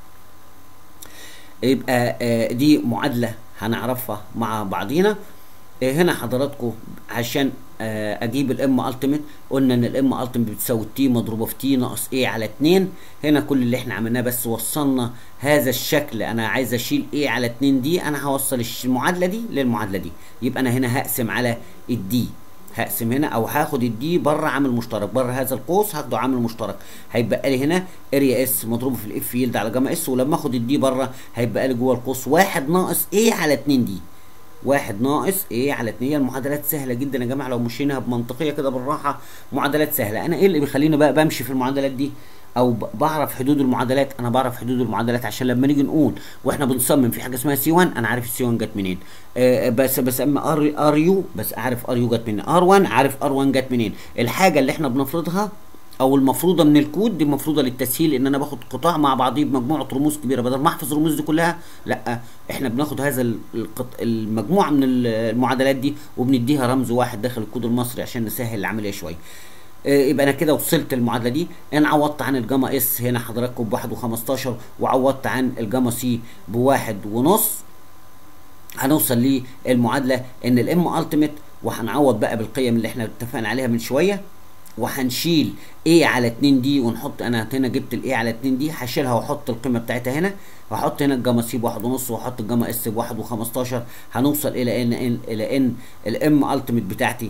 يبقى آه دي معادله هنعرفها مع بعضينا آه هنا حضراتكم عشان آه اجيب الام التيميت قلنا ان الام التيميت بتساوي تي مضروبه في تي ناقص ايه على 2 هنا كل اللي احنا عملناه بس وصلنا هذا الشكل انا عايز اشيل ايه على 2 دي انا هوصل المعادله دي للمعادله دي يبقى انا هنا هقسم على الدي هقسم هنا او هاخد الدي بره عامل مشترك بره هذا القوس هاخده عامل مشترك هيبقى لي هنا اريا اس مضروبه في الاف يلد على جاما اس ولما اخد الدي بره هيبقى لي جوه القوس واحد ناقص ايه على 2 دي واحد ناقص ايه على 2 هي المعادلات سهله جدا يا جماعه لو مشيناها بمنطقيه كده بالراحه معادلات سهله انا ايه اللي بيخليني بقى بمشي في المعادلات دي او بعرف حدود المعادلات انا بعرف حدود المعادلات عشان لما نيجي نقول واحنا بنصمم في حاجه اسمها سي 1 انا عارف السي 1 جت منين آه بس بس اما ار ار يو بس اعرف ار يو جت منين ار 1 عارف ار 1 جت منين الحاجه اللي احنا بنفرضها او المفروضه من الكود دي مفروضه للتسهيل ان انا باخد قطاع مع بعضيه بمجموعه رموز كبيره بدل ما احفظ الرموز دي كلها لا احنا بناخد هذا القط... المجموعه من المعادلات دي وبنديها رمز واحد داخل الكود المصري عشان نسهل العمليه شويه يبقى انا كده وصلت المعادله دي انا عوضت عن الجاما اس هنا حضراتكم بواحد و15 وعوضت عن الجاما سي بواحد ونص هنوصل للمعادله ان الام التيميت وهنعوض بقى بالقيم اللي احنا اتفقنا عليها من شويه وهنشيل a على 2 دي ونحط انا هنا جبت ال a على 2 دي هشيلها واحط القيمه بتاعتها هنا واحط هنا الجاما سي بواحد ونص واحط الجاما اس بواحد وخمستاشر هنوصل الى ان ان الى ان الام التيميت بتاعتي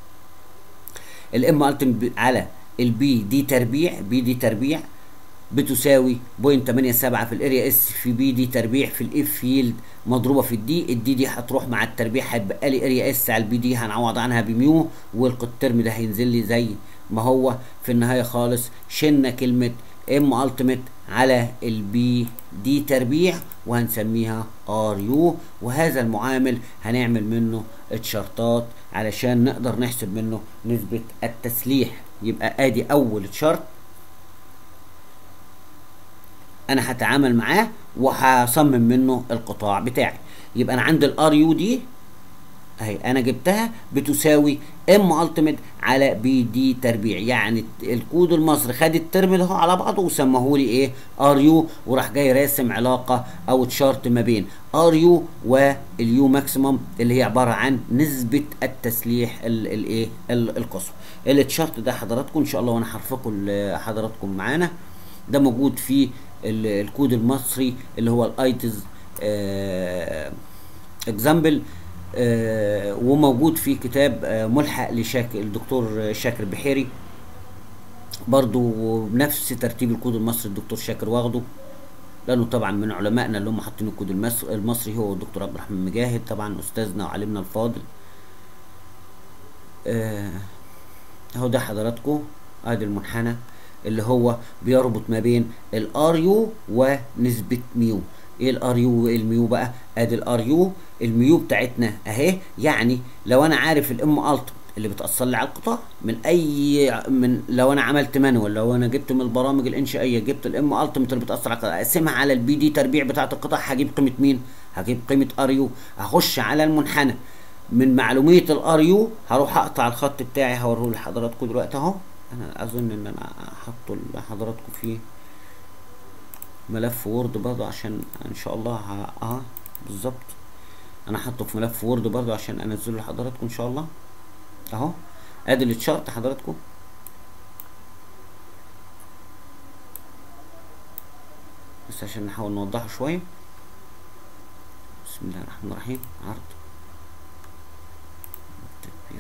الام التيميت على البي دي تربيع بي دي تربيع بتساوي 0.87 في الاريا اس في بي دي تربيع في الاف فيلد مضروبه في الدي الدي دي هتروح مع التربيع هيبقى لي اريا اس على البي دي هنعوض عنها بميو والترم ده هينزل لي زي ما هو في النهايه خالص شلنا كلمه ام التيميت على البي دي تربيع وهنسميها ار يو وهذا المعامل هنعمل منه تشارتات علشان نقدر نحسب منه نسبه التسليح يبقى ادي اول تشارت انا هتعامل معاه وهصمم منه القطاع بتاعي يبقى انا عندي الار يو دي اهي انا جبتها بتساوي ام التيميت على بي دي تربيع يعني الكود المصري خد الترم ده على بعضه وسماه لي ايه ار يو وراح جاي راسم علاقه او تشارت ما بين ار يو واليو ماكسيمم اللي هي عباره عن نسبه التسليح الايه القصوى التشارت ده حضراتكم ان شاء الله وانا هرفقه لحضراتكم معانا ده موجود في الكود المصري اللي هو الايتز اكزامبل آه وموجود في كتاب آه ملحق لشاكر الدكتور شاكر بحيري برضو بنفس ترتيب الكود المصري الدكتور شاكر واخده لانه طبعا من علمائنا اللي هم حاطين الكود المصري, المصري هو الدكتور عبد الرحمن مجاهد طبعا استاذنا وعلمنا الفاضل آه اهو ده حضراتكم ادي المنحنى اللي هو بيربط ما بين الار يو ونسبه ميو ايه الار يو وايه الميو بقى ادي الار يو الميو بتاعتنا اهي يعني لو انا عارف الام الت اللي بتاثر لي على القطاع من اي من لو انا عملت مانوال لو انا جبت من البرامج الانشائيه جبت الام التيمت اللي بتاثر على القطاع اقسمها على البي دي تربيع بتاعه القطاع هجيب قيمه مين هجيب قيمه ار يو هخش على المنحنى من معلوميه الار يو هروح اقطع الخط بتاعي هوريه لحضراتكم دلوقتي اهو انا اظن ان انا هحطه لحضراتكم في ملف وورد برضه عشان ان شاء الله اه بالظبط انا حاطه في ملف وورد برضه عشان انزله لحضراتكم ان شاء الله اهو ادي التشارت حضراتكم بس عشان نحاول نوضحه شويه بسم الله الرحمن الرحيم عرض تكبير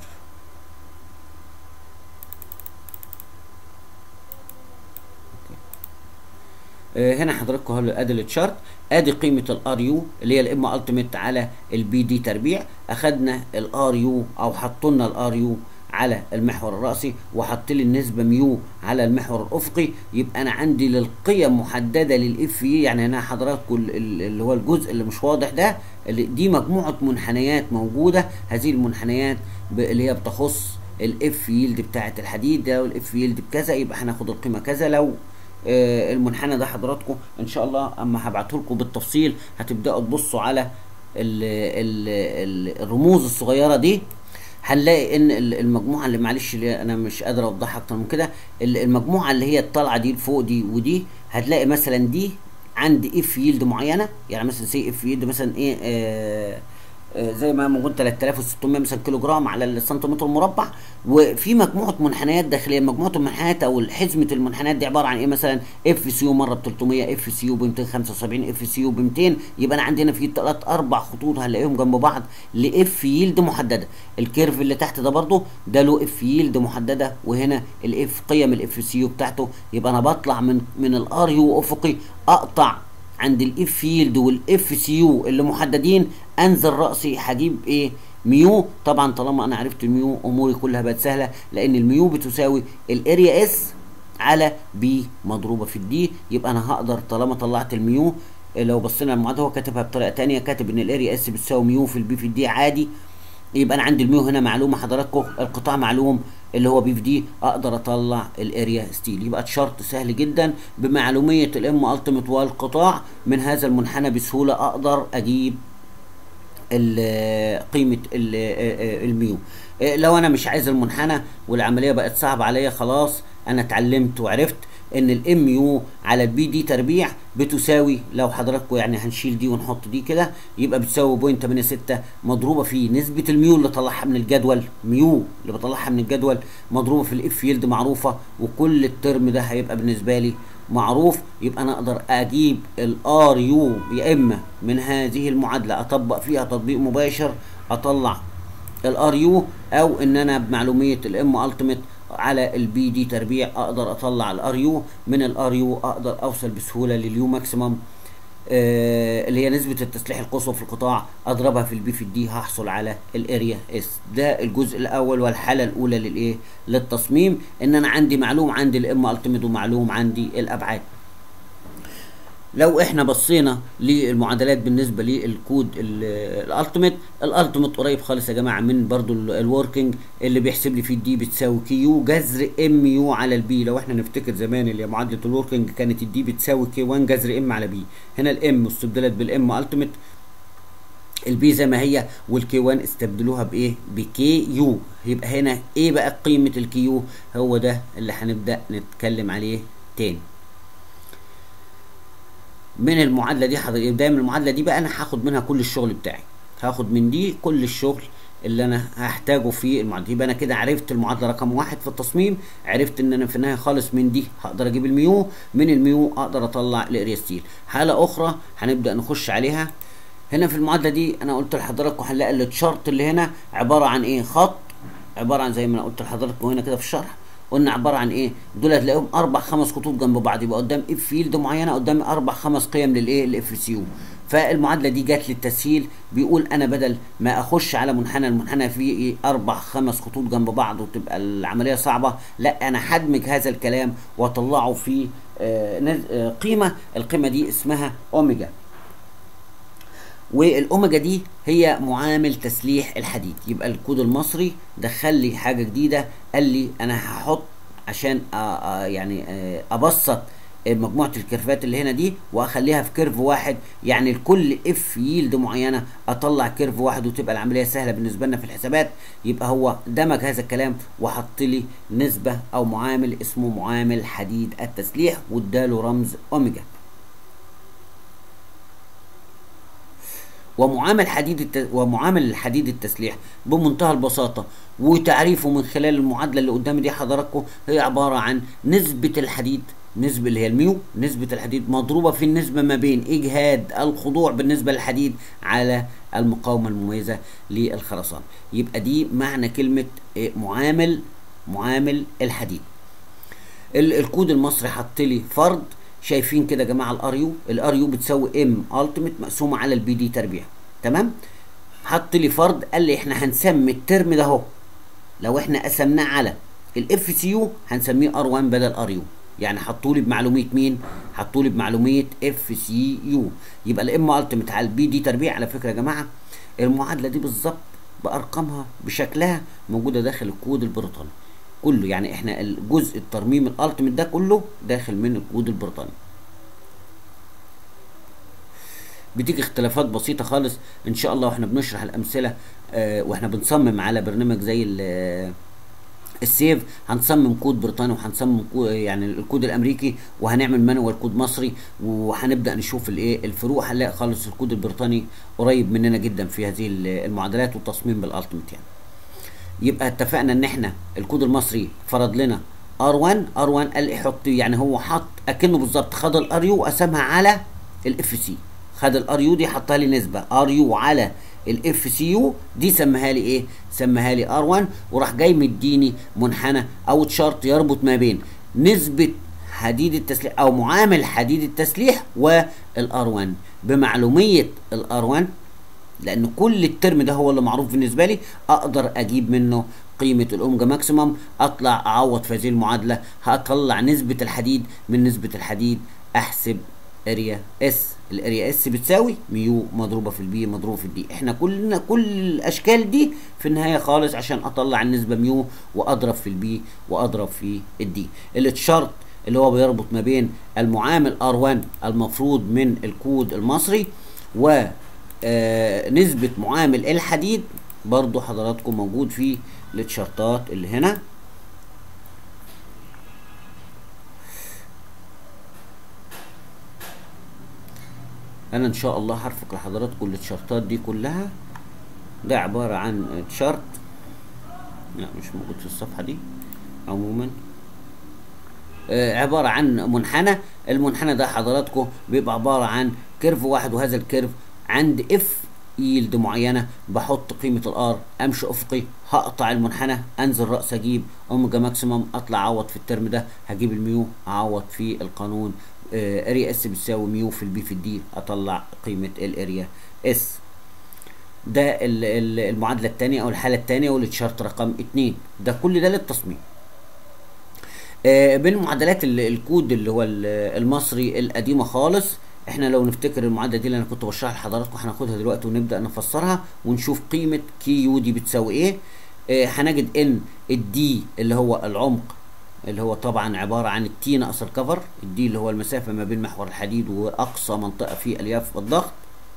هنا حضراتكم اهو ادي التشارت ادي قيمه الار يو اللي هي الام التيميت على البي دي تربيع اخدنا الار يو او حطوا لنا الار يو على المحور الرأسي وحط لي النسبة ميو على المحور الأفقي يبقى أنا عندي للقيم محددة للإف إي يعني هنا حضراتكم اللي هو الجزء اللي مش واضح ده اللي دي مجموعة منحنيات موجودة هذه المنحنيات اللي هي بتخص الإف يلد بتاعة الحديد ده والإف يلد بكذا يبقى هناخد القيمة كذا لو آه المنحنى ده حضراتكم ان شاء الله اما هبعته لكم بالتفصيل هتبداوا تبصوا على ال ال ال الرموز الصغيره دي هنلاقي ان المجموعه اللي معلش اللي انا مش قادر اوضحها اكتر من كده المجموعه اللي هي الطالعه دي فوق دي ودي هتلاقي مثلا دي عند اف يلد معينه يعني مثلا سي اف يلد مثلا ايه آه زي ما موجود 3600 مثلا كيلو جرام على السنتيمتر المربع وفي مجموعه منحنيات داخليه مجموعه المنحنيات او حزمه المنحنيات دي عباره عن ايه مثلا اف سي يو مره ب 300 اف سي يو ب 275 اف سي يو ب 200 يبقى انا عندنا في ثلاث اربع خطوط هنلاقيهم جنب بعض لاف يلد محدده الكيرف اللي تحت ده برده ده له اف يلد محدده وهنا الاف قيم الاف سي يو بتاعته يبقى انا بطلع من من الار يو افقي اقطع عند الاف فيلد والاف سي يو اللي محددين انزل راسي هجيب ايه ميو طبعا طالما انا عرفت الميو اموري كلها بقت سهله لان الميو بتساوي الاريا اس على بي مضروبه في الدي يبقى انا هقدر طالما طلعت الميو لو بصينا المعادله هو كاتبها بطريقه ثانيه كاتب ان الاريا اس بتساوي ميو في البي في الدي عادي يبقى انا عندي الميو هنا معلومه حضراتكم القطاع معلوم اللي هو بي في دي اقدر اطلع الاريا ستيل يبقى شرط سهل جدا بمعلوميه الام التيميت والقطاع من هذا المنحنى بسهوله اقدر اجيب قيمه الميو لو انا مش عايز المنحنى والعمليه بقت صعبه عليا خلاص انا اتعلمت وعرفت ان الام يو على البي دي تربيع بتساوي لو حضراتكم يعني هنشيل دي ونحط دي كده يبقى بتساوي 0.86 مضروبه في نسبه الميو اللي طلعها من الجدول ميو اللي بطلعها من الجدول مضروبه في الاف يلد معروفه وكل الترم ده هيبقى بالنسبه لي معروف يبقى انا اقدر اجيب الار يو يا اما من هذه المعادله اطبق فيها تطبيق مباشر اطلع الار يو او ان انا بمعلوميه الام التيميت على البي دي تربيع اقدر اطلع الار يو من الار يو اقدر اوصل بسهوله لليو ماكسيمم آه اللي هي نسبة التسليح القصوى في القطاع اضربها في البي في الدي هحصل على الاريا اس ده الجزء الاول والحالة الاولى للايه للتصميم ان انا عندي معلوم عندي الام التيميت ومعلوم عندي الابعاد لو احنا بصينا للمعادلات بالنسبه للكود الالتيميت الالتيميت قريب خالص يا جماعه من برضو الوركينج اللي بيحسب لي فيه الدي بتساوي كيو جذر ام يو على البي لو احنا نفتكر زمان اللي هي معادله الوركينج كانت الدي بتساوي كي 1 جذر ام على بي هنا الام استبدلت بالام التيميت البي زي ما هي والكي 1 استبدلوها بايه بكي يو يبقى هنا ايه بقى قيمه الكيو هو ده اللي هنبدا نتكلم عليه تاني من المعادله دي حضرتك دايما المعادله دي بقى انا هاخد منها كل الشغل بتاعي هاخد من دي كل الشغل اللي انا هحتاجه في المعادله يبقى انا كده عرفت المعادله رقم واحد في التصميم عرفت ان انا في النهايه خالص من دي هقدر اجيب الميو من الميو اقدر اطلع الاريا ستيل حاله اخرى هنبدا نخش عليها هنا في المعادله دي انا قلت لحضراتكم هنلاقي التشارت اللي هنا عباره عن ايه خط عباره عن زي ما انا قلت لحضراتكم هنا كده في الشرح قلنا عباره عن ايه دول هتلاقيهم اربع خمس خطوط جنب بعض يبقى قدام اف فيلد معينه قدامي اربع خمس قيم للايه الاف سي يو فالمعادله دي جت للتسهيل بيقول انا بدل ما اخش على منحنى المنحنى فيه إيه اربع خمس خطوط جنب بعض وتبقى العمليه صعبه لا انا هدمج هذا الكلام واطلعه في آه آه قيمه القيمه دي اسمها اوميجا والاوميجا دي هي معامل تسليح الحديد يبقى الكود المصري دخل لي حاجه جديده قال لي انا هحط عشان آآ آآ يعني آآ ابسط مجموعه الكيرفات اللي هنا دي واخليها في كيرف واحد يعني لكل اف ييلد معينه اطلع كيرف واحد وتبقى العمليه سهله بالنسبه لنا في الحسابات يبقى هو دمج هذا الكلام وحط لي نسبه او معامل اسمه معامل حديد التسليح واداله رمز اوميجا ومعامل حديد الت... ومعامل الحديد التسليح بمنتهى البساطه وتعريفه من خلال المعادله اللي قدامي دي حضراتكم هي عباره عن نسبه الحديد نسبة اللي هي الميو نسبة الحديد مضروبة في النسبة ما بين إجهاد الخضوع بالنسبة للحديد على المقاومة المميزة للخرسانة يبقى دي معنى كلمة معامل معامل الحديد الكود المصري حط لي فرض شايفين كده يا جماعه الار يو الار يو بتساوي ام التيميت مقسومه على البي دي تربيع تمام حط لي فرض قال لي احنا هنسمي الترم ده اهو لو احنا قسمناه على الاف سي يو هنسميه ار 1 بدل ار يو يعني حطوا لي بمعلوميه مين حطوا لي بمعلوميه اف سي يو يبقى الام التيميت على البي دي تربيع على فكره يا جماعه المعادله دي بالظبط بارقامها بشكلها موجوده داخل الكود البريطاني كله يعني احنا الجزء الترميم الالتيميت ده كله داخل من الكود البريطاني بتيجي اختلافات بسيطه خالص ان شاء الله واحنا بنشرح الامثله اه واحنا بنصمم على برنامج زي السيف هنصمم كود بريطاني وهنصمم كود يعني الكود الامريكي وهنعمل مانوال كود مصري وهنبدا نشوف الايه الفروق هنلاقي خالص الكود البريطاني قريب مننا جدا في هذه المعادلات والتصميم بالالتيميت يعني يبقى اتفقنا ان احنا الكود المصري فرض لنا ار1 ار1 قال يحط يعني هو حط اكنه بالظبط خد الار يو وقسمها على الاف سي خد الار يو دي حطها لي نسبه ار يو على الاف سي يو دي سماها لي ايه سماها لي ار1 وراح جاي مديني منحنى او تشارت يربط ما بين نسبه حديد التسليح او معامل حديد التسليح والار 1 بمعلوميه الار 1 لان كل الترم ده هو اللي معروف بالنسبه لي اقدر اجيب منه قيمة الأوميجا ماكسيمم أطلع أعوض في هذه المعادلة هطلع نسبة الحديد من نسبة الحديد أحسب اريا اس الاريا اس بتساوي ميو مضروبة في البي مضروبة في الدي احنا كلنا كل الأشكال دي في النهاية خالص عشان أطلع النسبة ميو وأضرب في البي وأضرب في الدي التشارت اللي هو بيربط ما بين المعامل R1 المفروض من الكود المصري و آه نسبة معامل الحديد برضو حضراتكم موجود في التشارتات اللي هنا انا ان شاء الله هرفق لحضراتكم التشارتات دي كلها ده عبارة عن تشارت لا مش موجود في الصفحة دي عموما آه، عبارة عن منحنى المنحنى ده حضراتكم بيبقى عبارة عن كيرف واحد وهذا الكيرف عند اف يلد معينة بحط قيمة الار امشي افقي هقطع المنحنى انزل رأس اجيب اوميجا ماكسيمم اطلع اعوض في الترم ده هجيب الميو اعوض في القانون آه، اريا اس بتساوي ميو في البي في الدي اطلع قيمة الاريا اس ده ال- ال- المعادلة الثانية او الحالة الثانية والتشارت رقم اتنين ده كل ده للتصميم آه، بين معادلات ال- الكود اللي هو ال- المصري القديمه خالص احنا لو نفتكر المعادله دي اللي انا كنت بشرحها لحضراتكم هناخدها دلوقتي ونبدا نفسرها ونشوف قيمه كي يو دي بتساوي ايه آه، هنجد ان الدي اللي هو العمق اللي هو طبعا عباره عن التي ناقص الكفر الدي اللي هو المسافه ما بين محور الحديد واقصى منطقه في الياف الضغط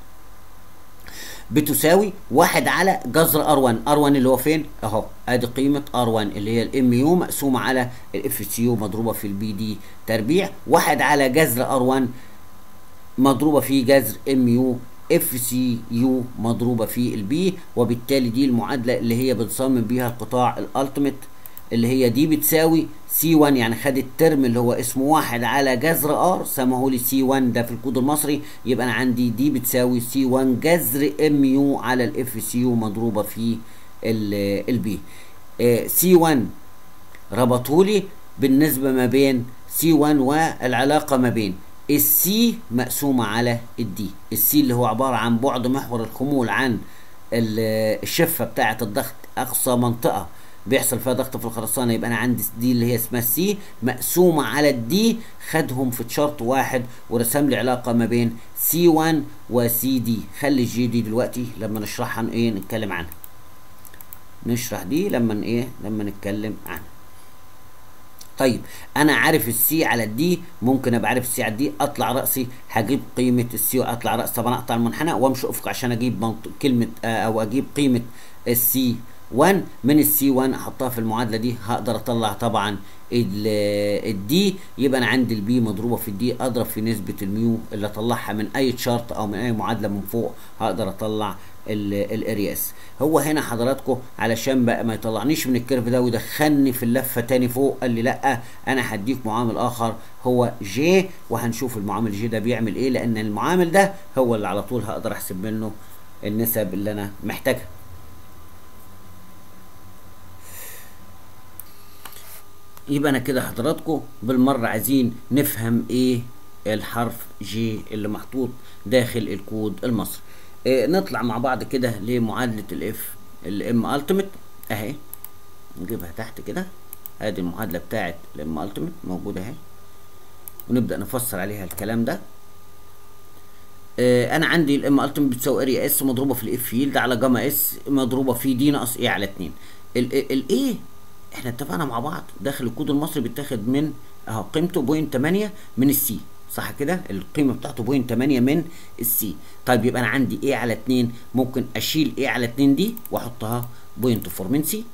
بتساوي واحد على جذر ار1 ار1 اللي هو فين اهو ادي قيمه ار1 اللي هي الام يو مقسومه على الاف سي يو مضروبه في البي دي تربيع واحد على جذر ار1 مضروبه في جذر ام يو اف سي يو مضروبه في البي وبالتالي دي المعادله اللي هي بنصمم بيها القطاع الالتيميت اللي هي دي بتساوي سي 1 يعني خد الترم اللي هو اسمه واحد على جذر ار سموه لي سي 1 ده في الكود المصري يبقى انا عندي دي بتساوي سي 1 جذر ام يو على الاف سي يو مضروبه في البي سي 1 ربطولي بالنسبه ما بين سي 1 والعلاقه ما بين السي مقسومه على الدي السي اللي هو عباره عن بعد محور الخمول عن ال- الشفه بتاعه الضغط اقصى منطقه بيحصل فيها ضغط في الخرسانه يبقى انا عندي دي اللي هي اسمها السي مقسومه على الدي خدهم في تشارت واحد ورسم لي علاقه ما بين سي 1 وسي دي خلي الجي دي دلوقتي لما نشرحها ايه نتكلم عنها نشرح دي لما ايه لما نتكلم عنها طيب انا عارف السي على الدي ممكن ابقى عارف السي على الدي اطلع راسي هجيب قيمه السي واطلع راس طبعا اقطع المنحنى وامشي افق عشان اجيب منط... كلمه آه او اجيب قيمه السي 1 من السي 1 احطها في المعادله دي هقدر اطلع طبعا الدي يبقى انا عندي البي مضروبه في الدي اضرب في نسبه الميو اللي اطلعها من اي تشارت او من اي معادله من فوق هقدر اطلع الاريا اس هو هنا حضراتكم علشان بقى ما يطلعنيش من الكيرف ده ويدخلني في اللفه تاني فوق قال لي لا انا هديك معامل اخر هو جي وهنشوف المعامل جي ده بيعمل ايه لان المعامل ده هو اللي على طول هقدر احسب منه النسب اللي انا محتاجها يبقى انا كده حضراتكم بالمره عايزين نفهم ايه الحرف جي اللي محطوط داخل الكود المصري إيه نطلع مع بعض كده لمعادله الاف الام التيميت اهي نجيبها تحت كده ادي المعادله بتاعه الام التيميت موجوده اهي ونبدا نفسر عليها الكلام ده إيه انا عندي الام التيميت بتساوي اريا اس مضروبه في الاف يلد على جاما اس مضروبه في دي ناقص ايه على 2 الايه احنا اتفقنا مع بعض داخل الكود المصري بيتاخد من اهو قيمته بوينت 8 من السي صح كده القيمه بتاعته بوينت 8 من السي طيب يبقى انا عندي ايه على 2 ممكن اشيل ايه على 2 دي واحطها بوينت 4 من سي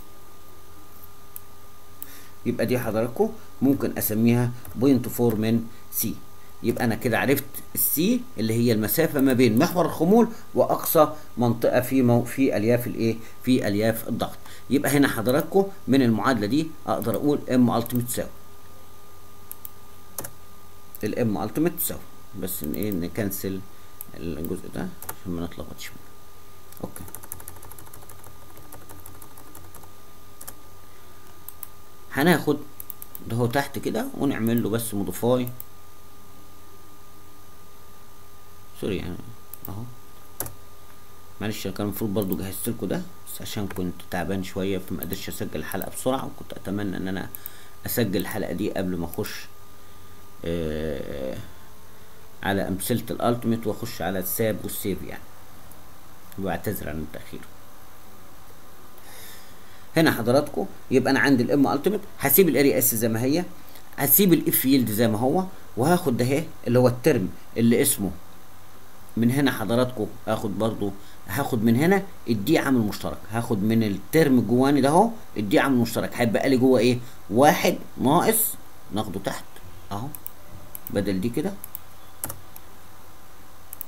يبقى دي حضراتكم ممكن اسميها بوينت 4 من سي يبقى انا كده عرفت السي اللي هي المسافه ما بين محور الخمول واقصى منطقه في مو في الياف الايه في الياف الضغط يبقى هنا حضراتكم من المعادله دي اقدر اقول ام التيميت تساوي الام التيميت تساوي بس ايه نكنسل الجزء ده عشان ما نتلخبطش منه اوكي هناخد ده هو تحت كده ونعمل له بس موديفاي سوري يعني اهو معلش كان المفروض برضو جهزت لكم ده بس عشان كنت تعبان شويه فما قدرتش اسجل الحلقه بسرعه وكنت اتمنى ان انا اسجل الحلقه دي قبل ما اخش آه على امثله الالتيميت واخش على الساب والسيف يعني واعتذر عن التاخير هنا حضراتكم يبقى انا عندي الام التيميت هسيب الاري اس زي ما هي هسيب الاف يلد زي ما هو وهاخد ده اهي اللي هو الترم اللي اسمه من هنا حضراتكم هاخد برضو هاخد من هنا الدي عامل مشترك هاخد من الترم الجواني ده اهو الدي عامل مشترك هيبقى لي جوه ايه واحد ناقص ناخده تحت اهو بدل دي كده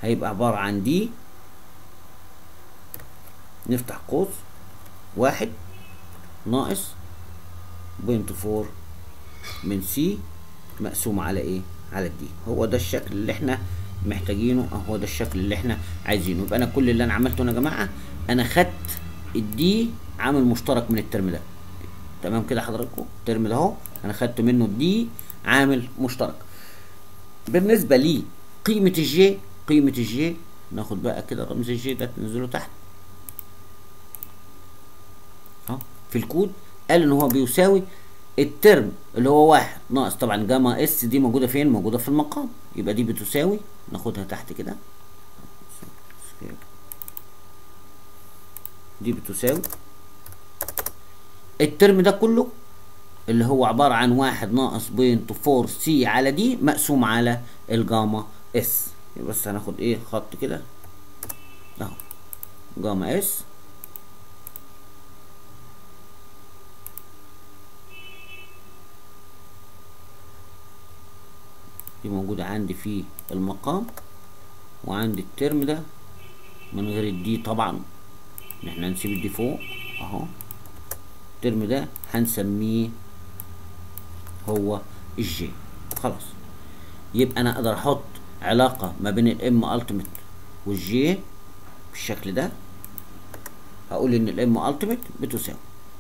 هيبقى عبارة عن دي نفتح قوس واحد ناقص بوينت فور من سي مقسوم على ايه على الدي هو ده الشكل اللي احنا محتاجينه اهو ده الشكل اللي احنا عايزينه يبقى انا كل اللي انا عملته هنا يا جماعه انا خدت الدي عامل مشترك من الترم ده تمام كده حضراتكم الترم ده اهو انا خدت منه الدي عامل مشترك بالنسبه لي قيمه الجي قيمه الجي ناخد بقى كده رمز الجي ده تنزله تحت اهو في الكود قال ان هو بيساوي الترم اللي هو واحد ناقص طبعا جاما اس دي موجوده فين موجوده في المقام يبقى دي بتساوي ناخدها تحت كده دي بتساوي الترم ده كله اللي هو عبارة عن واحد ناقص بوينت فور سي على دي مقسوم على الجاما اس بس هناخد ايه خط كده اهو جاما اس دي موجودة عندي في المقام وعندي الترم ده من غير الدي طبعا ان احنا هنسيب الدي فوق اهو الترم ده هنسميه هو الجي خلاص يبقى انا اقدر احط علاقة ما بين الام التيميت والجي بالشكل ده هقول ان الام التيميت بتساوي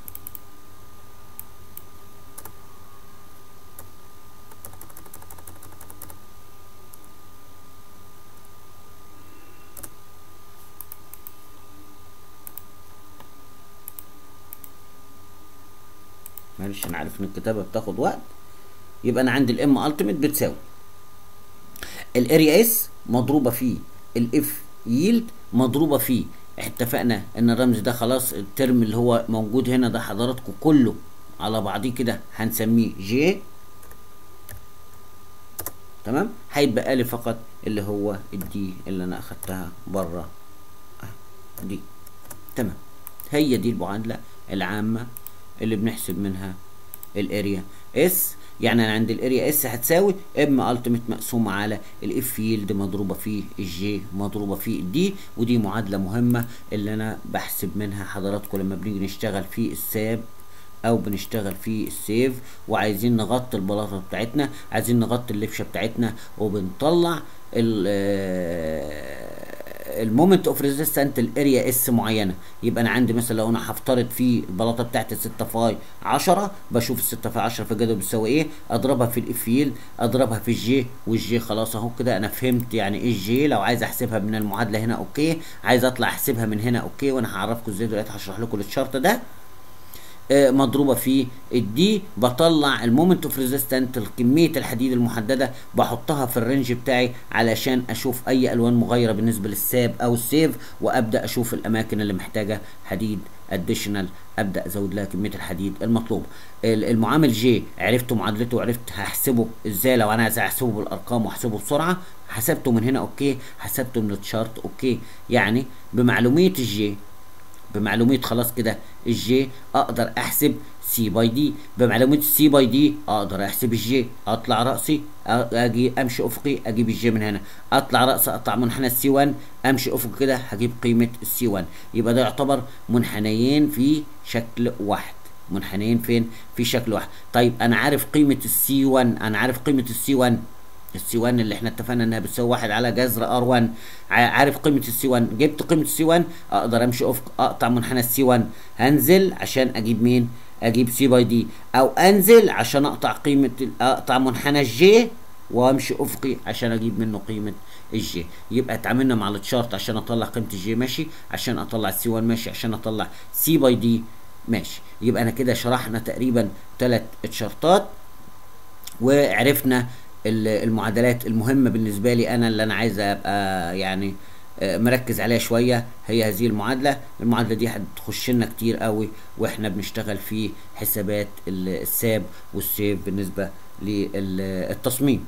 معلش انا عارف ان الكتابه بتاخد وقت يبقى انا عندي الام التيميت بتساوي الاريا اس مضروبه في الاف ييلد مضروبه في اتفقنا ان الرمز ده خلاص الترم اللي هو موجود هنا ده حضراتكم كله على بعضيه كده هنسميه جي تمام هيتبقى لي فقط اللي هو الدي اللي انا اخدتها بره دي تمام هي دي المعادله العامه اللي بنحسب منها الاريا اس يعني انا عندي الاريا اس هتساوي ام التيميت مقسومه على الاف يلد مضروبه في الجي مضروبه في الدي ودي معادله مهمه اللي انا بحسب منها حضراتكم لما بنيجي نشتغل في الساب او بنشتغل في السيف وعايزين نغطي البلاطه بتاعتنا عايزين نغطي اللفشه بتاعتنا وبنطلع المومنت اوف ريزيستنت الاريا اس معينه يبقى انا عندي مثلا لو انا هفترض في البلاطه بتاعتي 6 فاي 10 بشوف ال 6 فاي 10 في الجدول بتساوي ايه اضربها في الاف يلد اضربها في الجي والجي خلاص اهو كده انا فهمت يعني ايه الجي لو عايز احسبها من المعادله هنا اوكي عايز اطلع احسبها من هنا اوكي وانا هعرفكم ازاي دلوقتي هشرح لكم الشرط ده مضروبه في الدي بطلع المومنت اوف ريزيستنت كميه الحديد المحدده بحطها في الرينج بتاعي علشان اشوف اي الوان مغايره بالنسبه للساب او السيف وابدا اشوف الاماكن اللي محتاجه حديد اديشنال ابدا ازود لها كميه الحديد المطلوبه المعامل جي عرفت معادلته وعرفت هحسبه ازاي لو انا عايز احسبه بالارقام واحسبه بسرعه حسبته من هنا اوكي حسبته من التشارت اوكي يعني بمعلوميه الجي بمعلوميه خلاص كده الجي اقدر احسب سي باي دي بمعلوميه السي باي دي اقدر احسب الجي اطلع راسي اجي امشي افقي اجيب الجي من هنا اطلع راسي اقطع منحنى السي 1 امشي افقي كده هجيب قيمه السي 1 يبقى ده يعتبر منحنيين في شكل واحد منحنيين فين في شكل واحد طيب انا عارف قيمه السي 1 انا عارف قيمه السي 1 السي 1 اللي احنا اتفقنا انها بتساوي واحد على جذر ار 1 عارف قيمه السي 1 جبت قيمه السي 1 اقدر امشي افق اقطع منحنى السي 1 هنزل عشان اجيب مين اجيب سي باي دي او انزل عشان اقطع قيمه اقطع منحنى الجي وامشي افقي عشان اجيب منه قيمه الجي يبقى اتعاملنا مع التشارت عشان اطلع قيمه الجي ماشي عشان اطلع السي 1 ماشي عشان اطلع سي باي دي ماشي يبقى انا كده شرحنا تقريبا ثلاث تشارتات وعرفنا المعادلات المهمه بالنسبه لي انا اللي انا عايز ابقى يعني مركز عليها شويه هي هذه المعادله المعادله دي هتخش لنا كتير قوي واحنا بنشتغل في حسابات الساب والسيف بالنسبه للتصميم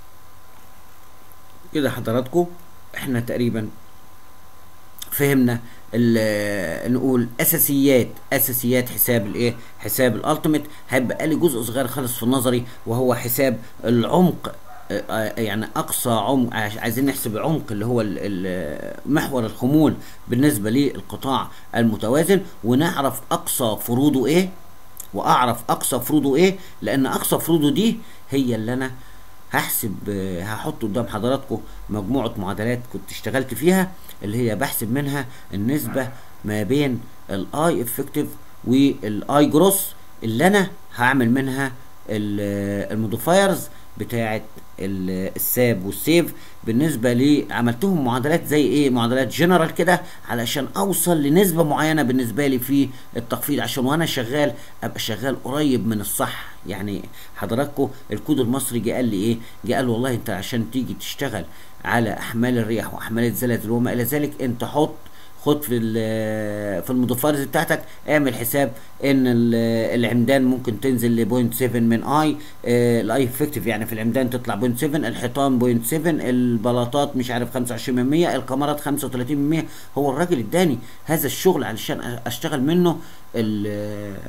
كده حضراتكم احنا تقريبا فهمنا نقول اساسيات اساسيات حساب الايه حساب الالتيميت هيبقى لي جزء صغير خالص في النظري وهو حساب العمق آه، آه، يعني اقصى عمق عايز- عايزين نحسب عمق اللي هو ال- ال- محور الخمول بالنسبه للقطاع المتوازن ونعرف اقصى فروضه ايه واعرف اقصى فروضه ايه لان اقصى فروضه دي هي اللي انا هحسب آه، هحط قدام حضراتكم مجموعه معادلات كنت اشتغلت فيها اللي هي بحسب منها النسبه ما بين الاي افكتيف والاي جروس اللي انا هعمل منها ال- الموديفايرز بتاعه ال- الساب والسيف بالنسبه لي عملتهم معادلات زي ايه معادلات جنرال كده علشان اوصل لنسبه معينه بالنسبه لي في التخفيض عشان وانا شغال ابقى شغال قريب من الصح يعني حضراتكم الكود المصري جه قال لي ايه جه قال والله انت عشان تيجي تشتغل على احمال الرياح واحمال الزلازل وما الى ذلك انت حط خد في ال- في الموديفايرز بتاعتك اعمل حساب ان ال- العمدان ممكن تنزل ل 0.7 من اي الاي افكتيف يعني في العمدان تطلع 0.7 الحيطان 0.7 البلاطات مش عارف 25 من 100 الكاميرات 35 من 100 هو الراجل اداني هذا الشغل علشان اشتغل منه ال-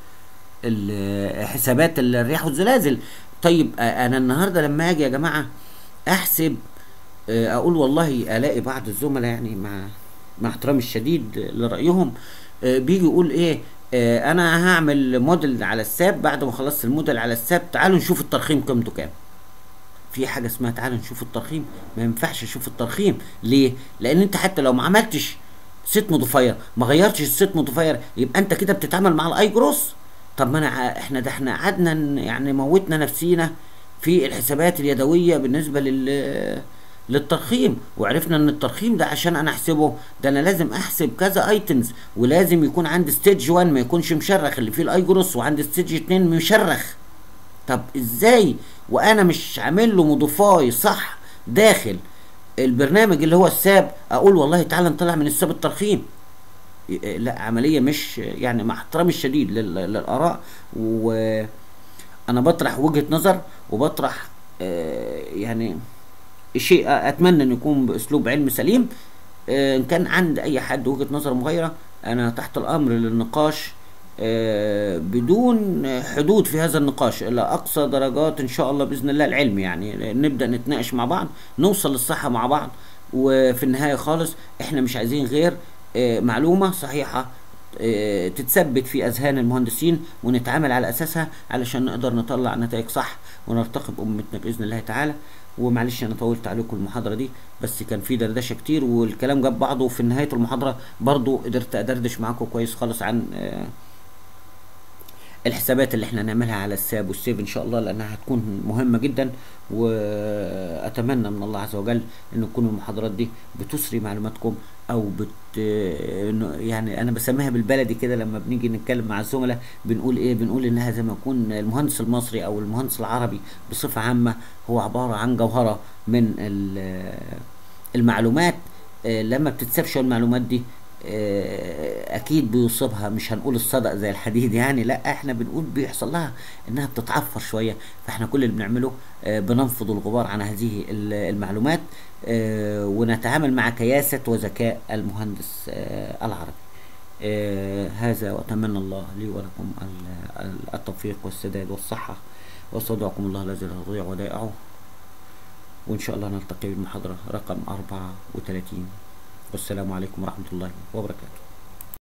ال- حسابات الرياح والزلازل طيب آه، انا النهارده لما اجي يا جماعه احسب آه، اقول والله الاقي بعض الزملاء يعني مع مع احترامي الشديد لرايهم آه، بيجي يقول ايه آه، انا هعمل موديل على الساب بعد ما خلصت الموديل على الساب تعالوا نشوف الترخيم قيمته كام في حاجه اسمها تعالوا نشوف الترخيم ما ينفعش نشوف الترخيم ليه لان انت حتى لو ما عملتش ست موديفاير ما غيرتش الست موديفاير يبقى انت كده بتتعامل مع الاي جروس طب ما انا ع- احنا ده احنا قعدنا ن- يعني موتنا نفسينا في الحسابات اليدويه بالنسبه لل للترخيم وعرفنا ان الترخيم ده عشان انا احسبه ده انا لازم احسب كذا ايتمز ولازم يكون عندي ستيج 1 ما يكونش مشرخ اللي فيه الاي جروس وعندي ستيج 2 مشرخ طب ازاي وانا مش عامل له موديفاي صح داخل البرنامج اللي هو الساب اقول والله تعالى نطلع من الساب الترخيم إيه، لا عمليه مش يعني مع احترامي الشديد لل- للاراء وانا بطرح وجهه نظر وبطرح آه، يعني شيء اتمنى ان يكون باسلوب علم سليم آه، ان كان عند اي حد وجهه نظر مغايره انا تحت الامر للنقاش آه، بدون حدود في هذا النقاش الى اقصى درجات ان شاء الله باذن الله العلم يعني نبدا نتناقش مع بعض نوصل للصحه مع بعض وفي النهايه خالص احنا مش عايزين غير آه، معلومه صحيحه آه، تتثبت في اذهان المهندسين ونتعامل على اساسها علشان نقدر نطلع نتائج صح ونرتقي بامتنا باذن الله تعالى ومعلش انا طولت عليكم المحاضره دي بس كان في دردشه كتير والكلام جاب بعضه وفي نهايه المحاضره برضو قدرت ادردش معاكم كويس خالص عن آه، الحسابات اللي احنا هنعملها على الساب والسيف ان شاء الله لانها هتكون مهمه جدا واتمنى من الله عز وجل ان تكون المحاضرات دي بتسري معلوماتكم او بت إنه يعني انا بسميها بالبلدي كده لما بنيجي نتكلم مع الزملاء بنقول ايه بنقول انها زي ما يكون المهندس المصري او المهندس العربي بصفه عامه هو عباره عن جوهره من ال- المعلومات آه، لما بتتسابش المعلومات دي آه، اكيد بيصيبها مش هنقول الصدق زي الحديد يعني لا احنا بنقول بيحصل لها انها بتتعفر شويه فاحنا كل اللي بنعمله آه، بننفض الغبار عن هذه ال- المعلومات آه، ونتعامل مع كياسه وذكاء المهندس آه، العربي آه، هذا واتمنى الله لي ولكم ال- ال- التوفيق والسداد والصحه واستودعكم الله الذي لا تضيع ودائعه وإن شاء الله نلتقي بالمحاضرة رقم 34 والسلام عليكم ورحمة الله وبركاته